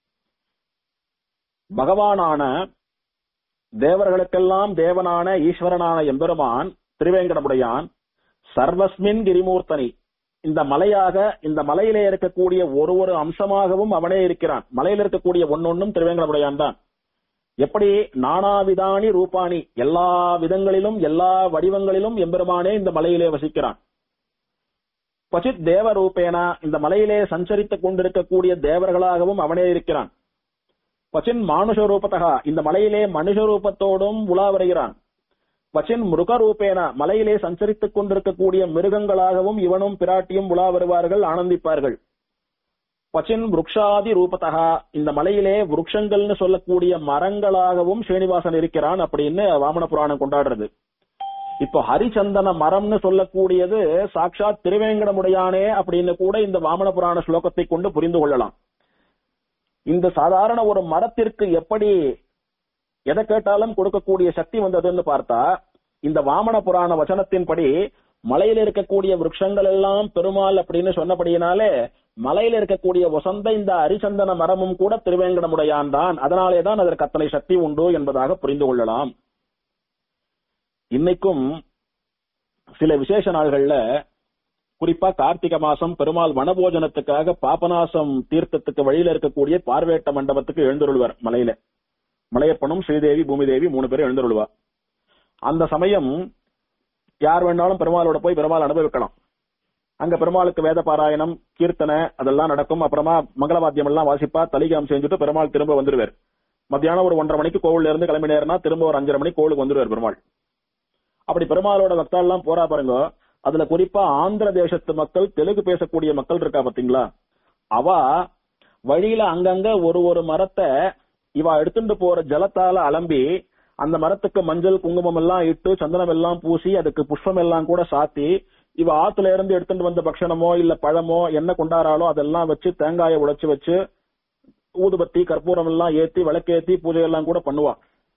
பகவானான தேவர்களுக்கெல்லாம் தேவனான ஈஸ்வரனான எம்பெருமான் திருவேங்கடமுடையான் சர்வஸ்மின் கிரிமூர்த்தனி இந்த மலையாக இந்த மலையிலே இருக்கக்கூடிய ஒரு ஒரு அம்சமாகவும் அவனே இருக்கிறான் மலையில இருக்கக்கூடிய ஒன்னொன்னும் திருவேங்கடமுடையான் தான் எப்படி நானாவிதானி ரூபாணி எல்லா விதங்களிலும் எல்லா வடிவங்களிலும் எம்பெருமானே இந்த மலையிலே வசிக்கிறான் பசித் தேவ ரூபேனா இந்த மலையிலே சஞ்சரித்துக் கொண்டிருக்கக்கூடிய தேவர்களாகவும் அவனே இருக்கிறான் பச்சின் மானுஷ ரூபத்தகா இந்த மலையிலே மனுஷ ரூபத்தோடும் உலா வருகிறான் பச்சின் மிருக ரூபேன மலையிலே சஞ்சரித்துக் கொண்டிருக்கக்கூடிய மிருகங்களாகவும் இவனும் பிராட்டியும் உலா வருவார்கள் ஆனந்திப்பார்கள் பச்சின் விருக்ஷாதி ரூபத்தகா இந்த மலையிலே விருட்சங்கள்னு சொல்லக்கூடிய மரங்களாகவும் ஸ்ரீனிவாசன் இருக்கிறான் அப்படின்னு வாமன புராணம் கொண்டாடுறது இப்போ ஹரிச்சந்தன மரம்னு சொல்லக்கூடியது சாட்சாத் திருவேங்கடமுடையானே அப்படின்னு கூட இந்த வாமன புராண ஸ்லோகத்தை கொண்டு புரிந்து கொள்ளலாம் இந்த சாதாரண ஒரு மரத்திற்கு எப்படி எதை கேட்டாலும் கொடுக்கக்கூடிய சக்தி வந்ததுன்னு பார்த்தா இந்த வாமன புராண வச்சனத்தின்படி மலையில இருக்கக்கூடிய விருட்சங்கள் எல்லாம் பெருமாள் அப்படின்னு சொன்னபடியினாலே மலையில இருக்கக்கூடிய வசந்த இந்த அரிச்சந்தன மரமும் கூட திருவேங்கடமுடையான் தான் அதனாலேதான் அதற்கு அத்தனை சக்தி உண்டு என்பதாக புரிந்து கொள்ளலாம் இன்னைக்கும் சில விசேஷ நாள்கள்ல குறிப்பா கார்த்திகை மாசம் பெருமாள் வனபோஜனத்துக்காக பாபநாசம் தீர்த்தத்துக்கு வழியில இருக்கக்கூடிய பார்வேட்ட மண்டபத்துக்கு எழுந்தருள்வார் மலையில மலையப்பனும் ஸ்ரீதேவி பூமிதேவி மூணு பேரும் எழுந்தருள்வா அந்த சமயம் யார் வேணாலும் பெருமாளோட போய் பெருமாள் அனுபவிக்கலாம் அங்க பெருமாளுக்கு வேத பாராயணம் கீர்த்தனை அதெல்லாம் நடக்கும் அப்புறமா மங்களவாத்தியம் எல்லாம் வாசிப்பா தலிகாம் செஞ்சுட்டு பெருமாள் திரும்ப வந்துருவார் மத்தியானம் ஒரு ஒன்றரை மணிக்கு கோவில்ல இருந்து கிளம்பினேர்னா திரும்ப ஒரு அஞ்சரை மணிக்கு கோவிலுக்கு வந்துருவார் பெருமாள் அப்படி பெருமாளோட பக்தாள் எல்லாம் போறா பாருங்க அதுல குறிப்பா ஆந்திர தேசத்து மக்கள் தெலுங்கு பேசக்கூடிய மக்கள் இருக்கா பாத்தீங்களா அவ வழியில அங்கங்க ஒரு ஒரு மரத்தை இவ எடுத்துட்டு போற ஜலத்தால அலம்பி அந்த மரத்துக்கு மஞ்சள் குங்குமம் எல்லாம் இட்டு சந்தனம் எல்லாம் பூசி அதுக்கு புஷ்பம் எல்லாம் கூட சாத்தி இவ ஆத்துல இருந்து எடுத்துட்டு வந்த பக்ஷணமோ இல்ல பழமோ என்ன கொண்டாராலோ அதெல்லாம் வச்சு தேங்காயை உடைச்சு வச்சு ஊதுபத்தி கற்பூரம் எல்லாம் ஏத்தி விளக்கேத்தி பூஜை எல்லாம் கூட பண்ணுவா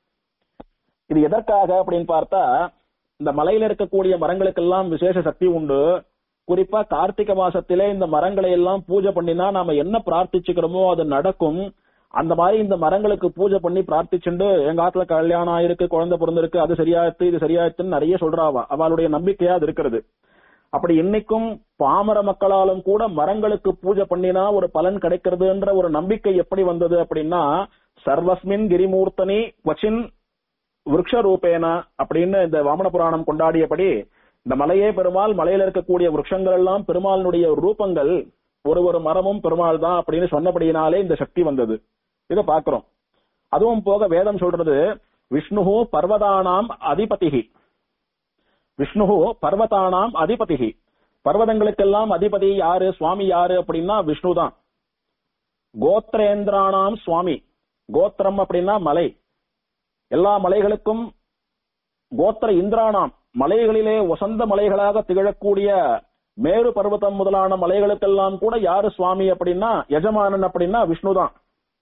இது எதற்காக அப்படின்னு பார்த்தா இந்த மலையில இருக்கக்கூடிய மரங்களுக்கெல்லாம் விசேஷ சக்தி உண்டு குறிப்பா கார்த்திகை மாசத்திலே இந்த மரங்களை எல்லாம் பூஜை பண்ணினா நாம என்ன பிரார்த்திச்சுக்கிறோமோ அது நடக்கும் அந்த மாதிரி இந்த மரங்களுக்கு பூஜை பண்ணி பிரார்த்திச்சுண்டு எங்க ஆத்துல கல்யாணம் ஆயிருக்கு குழந்தை பிறந்திருக்கு அது சரியாயிட்டு இது சரியாயிட்டுன்னு நிறைய சொல்றாவா அவளுடைய நம்பிக்கையா அது இருக்கிறது அப்படி இன்னைக்கும் பாமர மக்களாலும் கூட மரங்களுக்கு பூஜை பண்ணினா ஒரு பலன் கிடைக்கிறதுன்ற ஒரு நம்பிக்கை எப்படி வந்தது அப்படின்னா சர்வஸ்மின் கிரிமூர்த்தனி வச்சின் விருக்ஷ ரூபேன அப்படின்னு இந்த வாமன புராணம் கொண்டாடியபடி இந்த மலையே பெருமாள் மலையில இருக்கக்கூடிய விருட்சங்கள் எல்லாம் பெருமாளினுடைய ரூபங்கள் ஒரு ஒரு மரமும் பெருமாள் தான் அப்படின்னு சொன்னபடியினாலே இந்த சக்தி வந்தது இதை பாக்குறோம் அதுவும் போக வேதம் சொல்றது விஷ்ணு பர்வதானாம் அதிபதிகி விஷ்ணு பர்வதானாம் அதிபதிகி பர்வதங்களுக்கெல்லாம் அதிபதி யாரு சுவாமி யாரு அப்படின்னா விஷ்ணு தான் கோத்திரேந்திரானாம் சுவாமி கோத்திரம் அப்படின்னா மலை எல்லா மலைகளுக்கும் கோத்திர இந்திரானாம் மலைகளிலே வசந்த மலைகளாக திகழக்கூடிய மேரு பர்வதம் முதலான மலைகளுக்கெல்லாம் கூட யாரு சுவாமி அப்படின்னா எஜமானன் அப்படின்னா விஷ்ணு தான்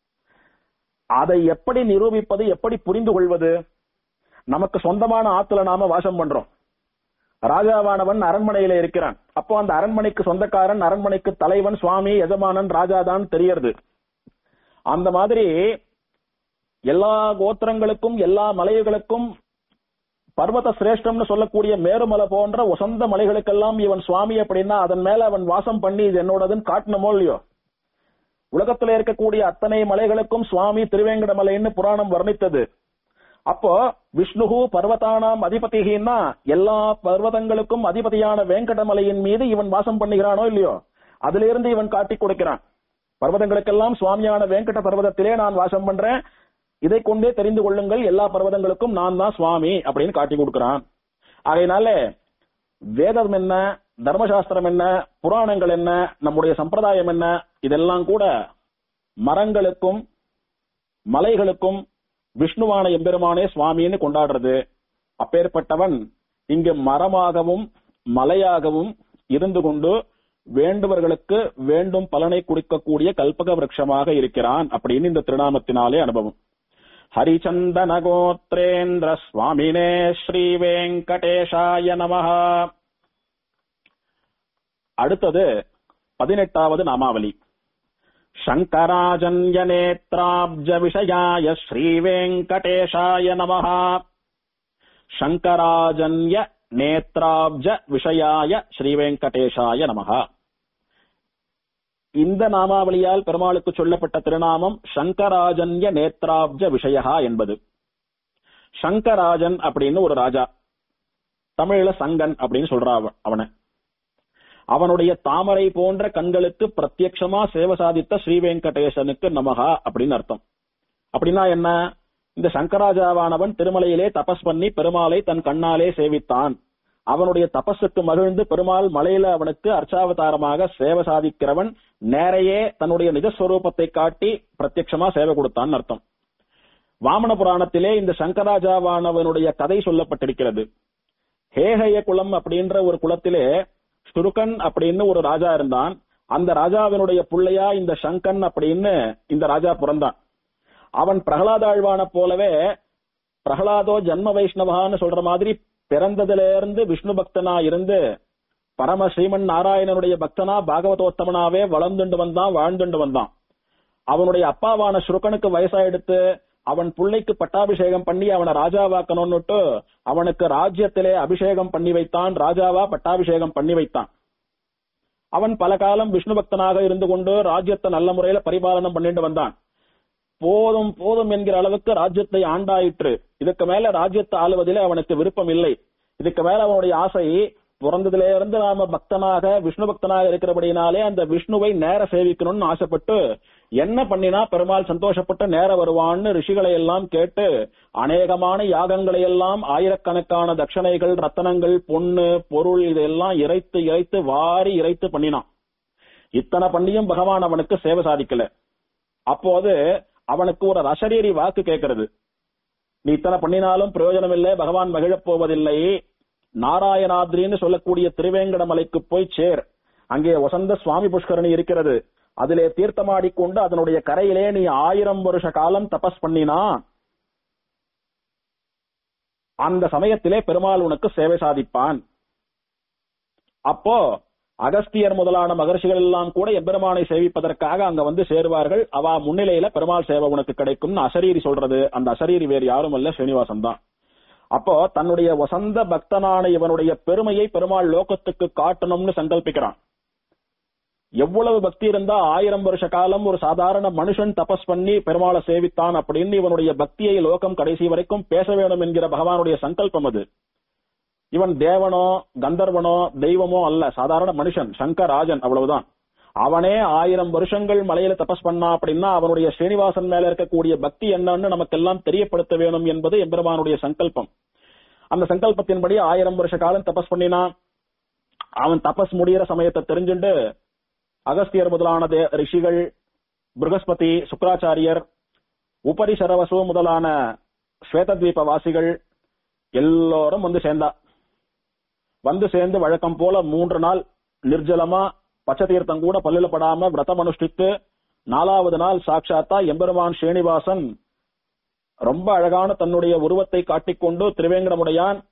அதை எப்படி நிரூபிப்பது எப்படி புரிந்து கொள்வது நமக்கு சொந்தமான ஆத்துல நாம வாசம் பண்றோம் ராஜாவானவன் அரண்மனையில இருக்கிறான் அப்போ அந்த அரண்மனைக்கு சொந்தக்காரன் அரண்மனைக்கு தலைவன் சுவாமி எஜமானன் ராஜாதான் தெரியறது அந்த மாதிரி எல்லா கோத்திரங்களுக்கும் எல்லா மலைகளுக்கும் பர்வத சிரேஷ்டம்னு சொல்லக்கூடிய மேருமலை போன்ற உசந்த மலைகளுக்கெல்லாம் இவன் சுவாமி அப்படின்னா அதன் மேல அவன் வாசம் பண்ணி இது என்னோடதுன்னு காட்டணுமோ இல்லையோ உலகத்துல இருக்கக்கூடிய அத்தனை மலைகளுக்கும் சுவாமி திருவேங்கடமலைன்னு புராணம் வர்ணித்தது அப்போ விஷ்ணுகு பர்வதானாம் அதிபதிகின்னா எல்லா பர்வதங்களுக்கும் அதிபதியான வேங்கடமலையின் மீது இவன் வாசம் பண்ணுகிறானோ இல்லையோ அதுல இருந்து இவன் காட்டி கொடுக்கிறான் பர்வதங்களுக்கெல்லாம் சுவாமியான வேங்கட பர்வதத்திலே நான் வாசம் பண்றேன் இதை கொண்டே தெரிந்து கொள்ளுங்கள் எல்லா பர்வதங்களுக்கும் நான் தான் சுவாமி அப்படின்னு காட்டி கொடுக்கிறான் ஆகையினால வேதம் என்ன தர்மசாஸ்திரம் என்ன புராணங்கள் என்ன நம்முடைய சம்பிரதாயம் என்ன இதெல்லாம் கூட மரங்களுக்கும் மலைகளுக்கும் விஷ்ணுவான எம்பெருமானே சுவாமின்னு கொண்டாடுறது அப்பேற்பட்டவன் இங்கு மரமாகவும் மலையாகவும் இருந்து கொண்டு வேண்டுவர்களுக்கு வேண்டும் பலனை குடிக்கக்கூடிய கல்பக விருட்சமாக இருக்கிறான் அப்படின்னு இந்த திருநாமத்தினாலே அனுபவம் ஹரிச்சந்தன கோத்ரேந்திர சுவாமினே ஸ்ரீ வெங்கடேஷாய நமஹ அடுத்தது பதினெட்டாவது நாமாவளி शङ्कराजन्य नेत्राब्ज विषयाय श्रीवेङ्कटेशाय नमः शङ्कराजन्य நேத்ராப்ஜ விஷயாய ஸ்ரீவேங்கடேஷாய நமஹ இந்த நாமாவளியால் பெருமாளுக்கு சொல்லப்பட்ட திருநாமம் சங்கராஜன்ய நேத்ராப்ஜ விஷயா என்பது சங்கராஜன் அப்படின்னு ஒரு ராஜா தமிழ்ல சங்கன் அப்படின்னு சொல்றா அவ- அவனை அவனுடைய தாமரை போன்ற கண்களுக்கு பிரத்யட்சமா சேவை சாதித்த ஸ்ரீவேங்கடேசனுக்கு நமகா அப்படின்னு அர்த்தம் அப்படின்னா என்ன இந்த சங்கராஜாவானவன் திருமலையிலே தபஸ் பண்ணி பெருமாளை தன் கண்ணாலே சேவித்தான் அவனுடைய தபஸுக்கு மகிழ்ந்து பெருமாள் மலையில அவனுக்கு அர்ச்சாவதாரமாக சேவை சாதிக்கிறவன் நேரையே தன்னுடைய நிஜஸ்வரூபத்தை காட்டி பிரத்யட்சமா சேவை கொடுத்தான்னு அர்த்தம் வாமன புராணத்திலே இந்த சங்கராஜாவானவனுடைய கதை சொல்லப்பட்டிருக்கிறது ஹேஹய குலம் அப்படின்ற ஒரு குலத்திலே சுருக்கன் அப்படின்னு ஒரு ராஜா இருந்தான் அந்த ராஜாவினுடைய புள்ளையா இந்த சங்கன் அப்படின்னு இந்த ராஜா பிறந்தான் அவன் பிரகலாதாழ்வான போலவே பிரகலாதோ ஜன்ம வைஷ்ணவகான்னு சொல்ற மாதிரி பிறந்ததுல இருந்து விஷ்ணு பக்தனா இருந்து பரம ஸ்ரீமன் நாராயணனுடைய பக்தனா பாகவதோத்தமனாவே வளர்ந்துண்டு வந்தான் வாழ்ந்துண்டு வந்தான் அவனுடைய அப்பாவான சுருக்கனுக்கு வயசாயிடுத்து அவன் பிள்ளைக்கு பட்டாபிஷேகம் பண்ணி அவனை ராஜாவாக்கணும்னுட்டு அவனுக்கு ராஜ்யத்திலே அபிஷேகம் பண்ணி வைத்தான் ராஜாவா பட்டாபிஷேகம் பண்ணி வைத்தான் அவன் பல காலம் விஷ்ணு பக்தனாக இருந்து கொண்டு ராஜ்யத்தை நல்ல முறையில பரிபாலனம் பண்ணிட்டு வந்தான் போதும் போதும் என்கிற அளவுக்கு ராஜ்யத்தை ஆண்டாயிற்று இதுக்கு மேல ராஜ்யத்தை ஆளுவதிலே அவனுக்கு விருப்பம் இல்லை இதுக்கு மேல அவனுடைய ஆசை பிறந்ததுல இருந்து நாம பக்தனாக விஷ்ணு பக்தனாக இருக்கிறபடினாலே அந்த விஷ்ணுவை நேர சேவிக்கணும்னு ஆசைப்பட்டு என்ன பண்ணினா பெருமாள் சந்தோஷப்பட்டு நேர வருவான்னு ரிஷிகளை எல்லாம் கேட்டு அநேகமான யாகங்களை எல்லாம் ஆயிரக்கணக்கான தட்சணைகள் ரத்தனங்கள் பொண்ணு பொருள் இதெல்லாம் இறைத்து இறைத்து வாரி இறைத்து பண்ணினான் இத்தனை பண்ணியும் பகவான் அவனுக்கு சேவை சாதிக்கல அப்போது அவனுக்கு ஒரு அசரீரி வாக்கு கேட்கிறது நீ இத்தனை பண்ணினாலும் பிரயோஜனம் இல்லை பகவான் மகிழப் போவதில்லை நாராயணாத்ரின்னு சொல்லக்கூடிய திருவேங்கடமலைக்கு போய் சேர் அங்கே வசந்த சுவாமி புஷ்கரணி இருக்கிறது அதிலே தீர்த்தமாடிக்கொண்டு அதனுடைய கரையிலே நீ ஆயிரம் வருஷ காலம் தபஸ் பண்ணினா அந்த சமயத்திலே பெருமாள் உனக்கு சேவை சாதிப்பான் அப்போ அகஸ்தியர் முதலான மகர்ஷிகள் எல்லாம் கூட எம்பெருமானை சேவிப்பதற்காக அங்க வந்து சேருவார்கள் அவ முன்னிலையில பெருமாள் சேவை உனக்கு கிடைக்கும்னு அசரீரி சொல்றது அந்த அசரீரி வேறு யாரும் அல்ல ஸ்ரீனிவாசன் தான் அப்போ தன்னுடைய வசந்த பக்தனான இவனுடைய பெருமையை பெருமாள் லோகத்துக்கு காட்டணும்னு சங்கல்பிக்கிறான் எவ்வளவு பக்தி இருந்தா ஆயிரம் வருஷ காலம் ஒரு சாதாரண மனுஷன் தபஸ் பண்ணி பெருமாளை சேவித்தான் அப்படின்னு இவனுடைய பக்தியை லோகம் கடைசி வரைக்கும் பேச வேண்டும் என்கிற பகவானுடைய சங்கல்பம் அது இவன் தேவனோ கந்தர்வனோ தெய்வமோ அல்ல சாதாரண மனுஷன் சங்கராஜன் அவ்வளவுதான் அவனே ஆயிரம் வருஷங்கள் மலையில தபஸ் பண்ணா அப்படின்னா அவனுடைய ஸ்ரீனிவாசன் மேல இருக்கக்கூடிய பக்தி என்னன்னு நமக்கெல்லாம் தெரியப்படுத்த வேணும் என்பது எம்பெருமானுடைய சங்கல்பம் அந்த சங்கல்பத்தின்படி ஆயிரம் வருஷ காலம் தபஸ் பண்ணினா அவன் தபஸ் முடியிற சமயத்தை தெரிஞ்சுண்டு அகஸ்தியர் முதலான தே- ரிஷிகள் பிருகஸ்பதி சுக்கராச்சாரியர் உபரி சரவசு முதலான ஸ்வேதத்வீப வாசிகள் எல்லோரும் வந்து சேர்ந்தா வந்து சேர்ந்து வழக்கம் போல மூன்று நாள் நிர்ஜலமா பச்சை தீர்த்தம் கூட பல்லுல படாம விரதம் அனுஷ்டித்து நாலாவது நாள் சாட்சாத்தா எம்பெருமான் ஸ்ரீனிவாசன் ரொம்ப அழகான தன்னுடைய உருவத்தை காட்டிக்கொண்டு திருவேங்கடமுடையான்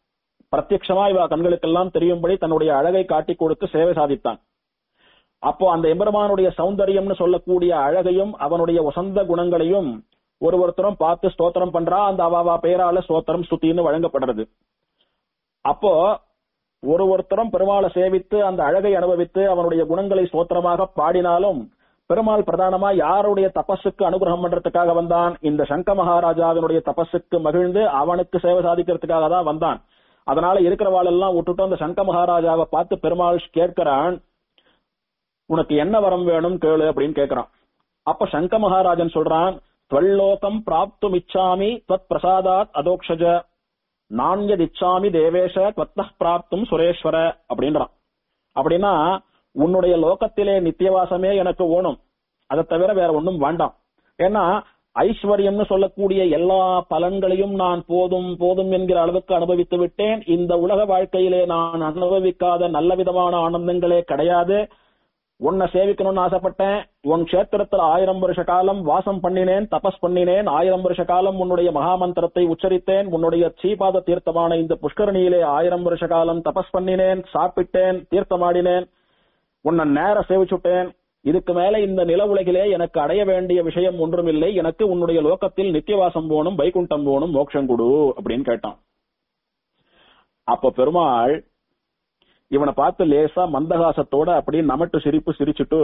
பிரத்யட்சமா இவ கண்களுக்கெல்லாம் தெரியும்படி தன்னுடைய அழகை காட்டிக் கொடுத்து சேவை சாதித்தான் அப்போ அந்த எம்பெருமானுடைய சௌந்தரியம்னு சொல்லக்கூடிய அழகையும் அவனுடைய வசந்த குணங்களையும் ஒரு ஒருத்தரும் பார்த்து ஸ்தோத்திரம் பண்றா அந்த அவாவா பெயரால ஸ்தோத்திரம் ஸ்துதின்னு வழங்கப்படுறது அப்போ ஒரு ஒருத்தரும் பெருமாளை சேவித்து அந்த அழகை அனுபவித்து அவனுடைய குணங்களை ஸ்தோத்திரமாக பாடினாலும் பெருமாள் பிரதானமா யாருடைய தபஸுக்கு அனுகிரகம் பண்றதுக்காக வந்தான் இந்த சங்க மகாராஜாவினுடைய தபஸுக்கு மகிழ்ந்து அவனுக்கு சேவை சாதிக்கிறதுக்காக தான் வந்தான் அதனால இருக்கிறவாள் எல்லாம் விட்டுட்டு அந்த சங்க மகாராஜாவை பார்த்து பெருமாள் கேட்கிறான் உனக்கு என்ன வரம் வேணும் கேளு அப்படின்னு கேட்கிறான் அப்ப சங்க மகாராஜன் சொல்றான் துவல்லோகம் பிராப்தும் இச்சாமி தத் பிரசாதாத் அதோக்ஷஜ நாண்யதிச்சாமி தேவேஷ துவத்த பிராப்தும் சுரேஸ்வர அப்படின்றான் அப்படின்னா உன்னுடைய லோகத்திலே நித்தியவாசமே எனக்கு ஓணும் அதை தவிர வேற ஒண்ணும் வேண்டாம் ஏன்னா ஐஸ்வர்யம்னு சொல்லக்கூடிய எல்லா பலன்களையும் நான் போதும் போதும் என்கிற அளவுக்கு அனுபவித்து விட்டேன் இந்த உலக வாழ்க்கையிலே நான் அனுபவிக்காத நல்ல விதமான ஆனந்தங்களே கிடையாது உன்னை சேவிக்கணும்னு ஆசைப்பட்டேன் உன் கஷேத்திரத்துல ஆயிரம் வருஷ காலம் வாசம் பண்ணினேன் தபஸ் பண்ணினேன் ஆயிரம் வருஷ காலம் உன்னுடைய மகாமந்திரத்தை உச்சரித்தேன் உன்னுடைய சீபாத தீர்த்தமான இந்த புஷ்கரணியிலே ஆயிரம் வருஷ காலம் தபஸ் பண்ணினேன் சாப்பிட்டேன் தீர்த்தமாடினேன் உன்னை நேர சேவிச்சுட்டேன் இதுக்கு மேல இந்த நில உலகிலே எனக்கு அடைய வேண்டிய விஷயம் ஒன்றுமில்லை எனக்கு உன்னுடைய லோகத்தில் நித்தியவாசம் போகணும் வைகுண்டம் போகணும் மோட்சம் கொடு அப்படின்னு கேட்டான் அப்ப பெருமாள் இவனை பார்த்து லேசா மந்தகாசத்தோட அப்படியே நமட்டு சிரிப்பு சிரிச்சுட்டு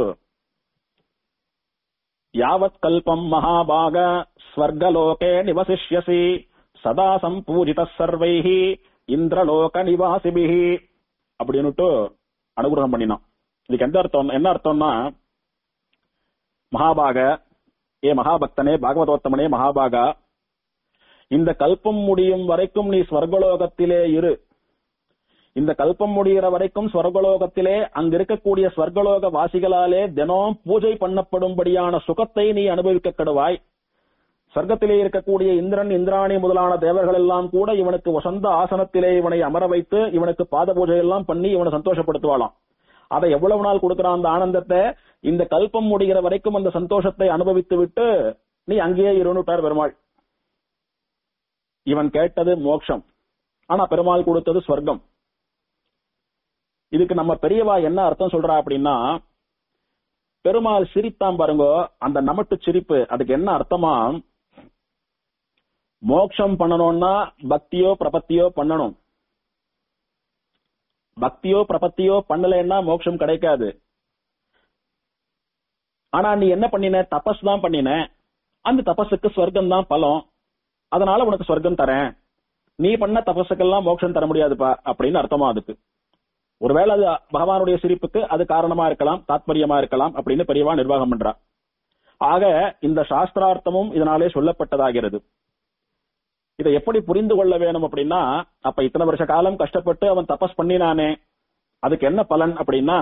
யாவத் கல்பம் மகாபாக ஸ்வர்கலோகே நிவசிஷ்யசி சதா சம்பூஜித சர்வைஹி இந்திரலோக நிவாசிபிஹி அப்படின்னுட்டு அனுகிரகம் பண்ணினான் இதுக்கு எந்த அர்த்தம் என்ன அர்த்தம்னா மகாபாக ஏ மகாபக்தனே பாகவதோத்தமனே மகாபாகா இந்த கல்பம் முடியும் வரைக்கும் நீ ஸ்வர்கலோகத்திலே இரு இந்த கல்பம் முடிகிற வரைக்கும் ஸ்வர்கலோகத்திலே அங்க இருக்கக்கூடிய ஸ்வர்கலோக வாசிகளாலே தினம் பூஜை பண்ணப்படும்படியான சுகத்தை நீ அனுபவிக்க கடுவாய் சொர்க்கத்திலே இருக்கக்கூடிய இந்திரன் இந்திராணி முதலான தேவர்கள் எல்லாம் கூட இவனுக்கு வசந்த ஆசனத்திலே இவனை அமர வைத்து இவனுக்கு பாத பூஜை எல்லாம் பண்ணி இவனை சந்தோஷப்படுத்துவாளாம் அதை எவ்வளவு நாள் கொடுக்கிறான் அந்த ஆனந்தத்தை இந்த கல்பம் முடிகிற வரைக்கும் அந்த சந்தோஷத்தை அனுபவித்து விட்டு நீ அங்கேயே இருந்துட்டார் பெருமாள் இவன் கேட்டது மோட்சம் ஆனா பெருமாள் கொடுத்தது ஸ்வர்க்கம் இதுக்கு நம்ம பெரியவா என்ன அர்த்தம் சொல்றா அப்படின்னா பெருமாள் சிரித்தான் பாருங்க அந்த நமட்டு சிரிப்பு அதுக்கு என்ன அர்த்தமா மோட்சம் பண்ணணும்னா பக்தியோ பிரபத்தியோ பண்ணணும் பக்தியோ பிரபத்தியோ பண்ணலைன்னா மோட்சம் கிடைக்காது ஆனா நீ என்ன பண்ணின தபஸ் தான் பண்ணின அந்த தபஸுக்கு ஸ்வர்க்கம் தான் பலம் அதனால உனக்கு ஸ்வர்க்கம் தரேன் நீ பண்ண தபஸுக்கெல்லாம் மோட்சம் தர முடியாதுப்பா அப்படின்னு அர்த்தமா அதுக்கு ஒருவேளை அது பகவானுடைய சிரிப்புக்கு அது காரணமா இருக்கலாம் தாத்பரியமா இருக்கலாம் அப்படின்னு பெரியவா நிர்வாகம் பண்றா ஆக இந்த சாஸ்திரார்த்தமும் இதனாலே சொல்லப்பட்டதாகிறது இதை எப்படி புரிந்து கொள்ள வேணும் அப்படின்னா அப்ப இத்தனை வருஷ காலம் கஷ்டப்பட்டு அவன் தபஸ் பண்ணினானே அதுக்கு என்ன பலன் அப்படின்னா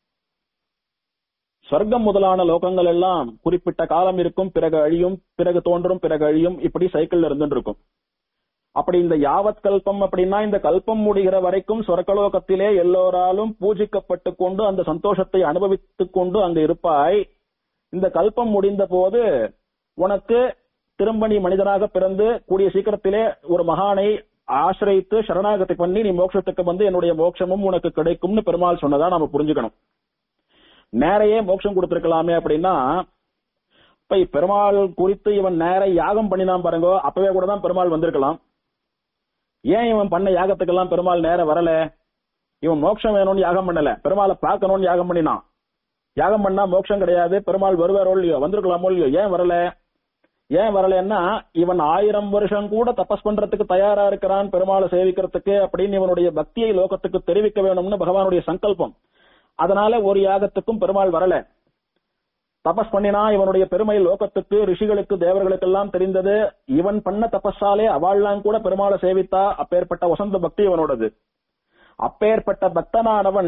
சொர்க்கம் முதலான லோகங்கள் எல்லாம் குறிப்பிட்ட காலம் இருக்கும் பிறகு அழியும் பிறகு தோன்றும் பிறகு அழியும் இப்படி சைக்கிள் இருந்துட்டு இருக்கும் அப்படி இந்த யாவத் கல்பம் அப்படின்னா இந்த கல்பம் முடிகிற வரைக்கும் சொர்க்கலோகத்திலே எல்லோராலும் பூஜிக்கப்பட்டு கொண்டு அந்த சந்தோஷத்தை அனுபவித்துக் கொண்டு அங்கு இருப்பாய் இந்த கல்பம் முடிந்த போது உனக்கு திரும்ப நீ மனிதனாக பிறந்து கூடிய சீக்கிரத்திலே ஒரு மகானை ஆசிரியித்து சரணாகத்தை பண்ணி நீ மோட்சத்துக்கு வந்து என்னுடைய மோட்சமும் உனக்கு கிடைக்கும்னு பெருமாள் சொன்னதா நாம புரிஞ்சுக்கணும் நேரையே மோட்சம் கொடுத்திருக்கலாமே அப்படின்னா இப்ப பெருமாள் குறித்து இவன் நேர யாகம் பண்ணினான் பாருங்க அப்பவே கூட தான் பெருமாள் வந்திருக்கலாம் ஏன் இவன் பண்ண யாகத்துக்கெல்லாம் பெருமாள் நேரம் வரல இவன் மோட்சம் வேணும்னு யாகம் பண்ணல பெருமாளை பார்க்கணும்னு யாகம் பண்ணினான் யாகம் பண்ணா மோட்சம் கிடையாது பெருமாள் வருவாரோ இல்லையோ வந்திருக்கலாமோ இல்லையோ ஏன் வரல ஏன் வரலன்னா இவன் ஆயிரம் வருஷம் கூட தபஸ் பண்றதுக்கு தயாரா இருக்கிறான் பெருமாளை சேவிக்கிறதுக்கு அப்படின்னு இவனுடைய பக்தியை லோகத்துக்கு தெரிவிக்க வேணும்னு பகவானுடைய சங்கல்பம் அதனால ஒரு யாகத்துக்கும் பெருமாள் வரல தபஸ் பண்ணினா இவனுடைய பெருமை லோகத்துக்கு ரிஷிகளுக்கு தேவர்களுக்கு எல்லாம் தெரிந்தது இவன் பண்ண தபஸாலே அவள்லாம் கூட பெருமாளை சேவித்தா அப்பேற்பட்ட வசந்த பக்தி இவனோடது அப்பேற்பட்ட பக்தனானவன்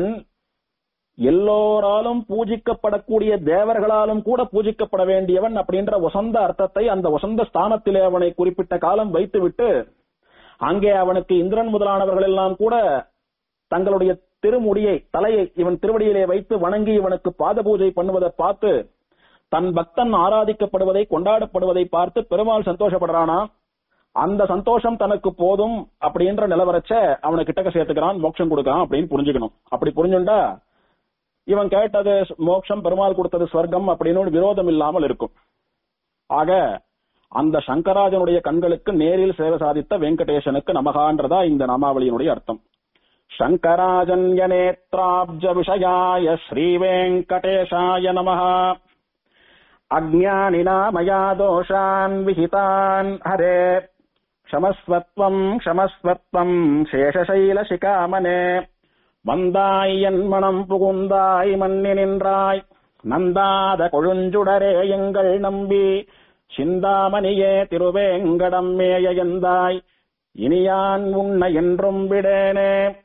எல்லோராலும் பூஜிக்கப்படக்கூடிய தேவர்களாலும் கூட பூஜிக்கப்பட வேண்டியவன் அப்படின்ற வசந்த அர்த்தத்தை அந்த வசந்த ஸ்தானத்திலே அவனை குறிப்பிட்ட காலம் வைத்துவிட்டு அங்கே அவனுக்கு இந்திரன் முதலானவர்கள் எல்லாம் கூட தங்களுடைய திருமுடியை தலையை இவன் திருவடியிலே வைத்து வணங்கி இவனுக்கு பாத பூஜை பண்ணுவதை பார்த்து தன் பக்தன் ஆராதிக்கப்படுவதை கொண்டாடப்படுவதை பார்த்து பெருமாள் சந்தோஷப்படுறானா அந்த சந்தோஷம் தனக்கு போதும் அப்படின்ற நிலவரச்ச அவனை கிட்டக்க சேர்த்துக்கிறான் மோட்சம் கொடுக்கறான் அப்படின்னு புரிஞ்சுக்கணும் அப்படி புரிஞ்சுண்டா இவன் கேட்டது மோட்சம் பெருமாள் கொடுத்தது ஸ்வர்க்கம் அப்படின்னு ஒரு விரோதம் இல்லாமல் இருக்கும் ஆக அந்த சங்கராஜனுடைய கண்களுக்கு நேரில் சேவை சாதித்த வெங்கடேசனுக்கு நமகான்றதா இந்த நாமாவளியினுடைய அர்த்தம் சங்கராஜன்யநேத்ராப்ஜ விஷயாய ஸ்ரீ வெங்கடேஷாய நமः அஜ்ஞானினா மயா தோஷான் விஹிதான் ஹரே க்ஷமஸ்வத்வம் க்ஷமஸ்வத்வம் சேஷசைலசிகாமனே வந்தாய் என் மனம் புகுந்தாய் மன்னி நின்றாய் நந்தாத கொழுஞ்சுடரே எங்கள் நம்பி சிந்தாமணியே திருவேங்கடம் மேய எந்தாய் இனியான் உன்னை என்றும் விடேனே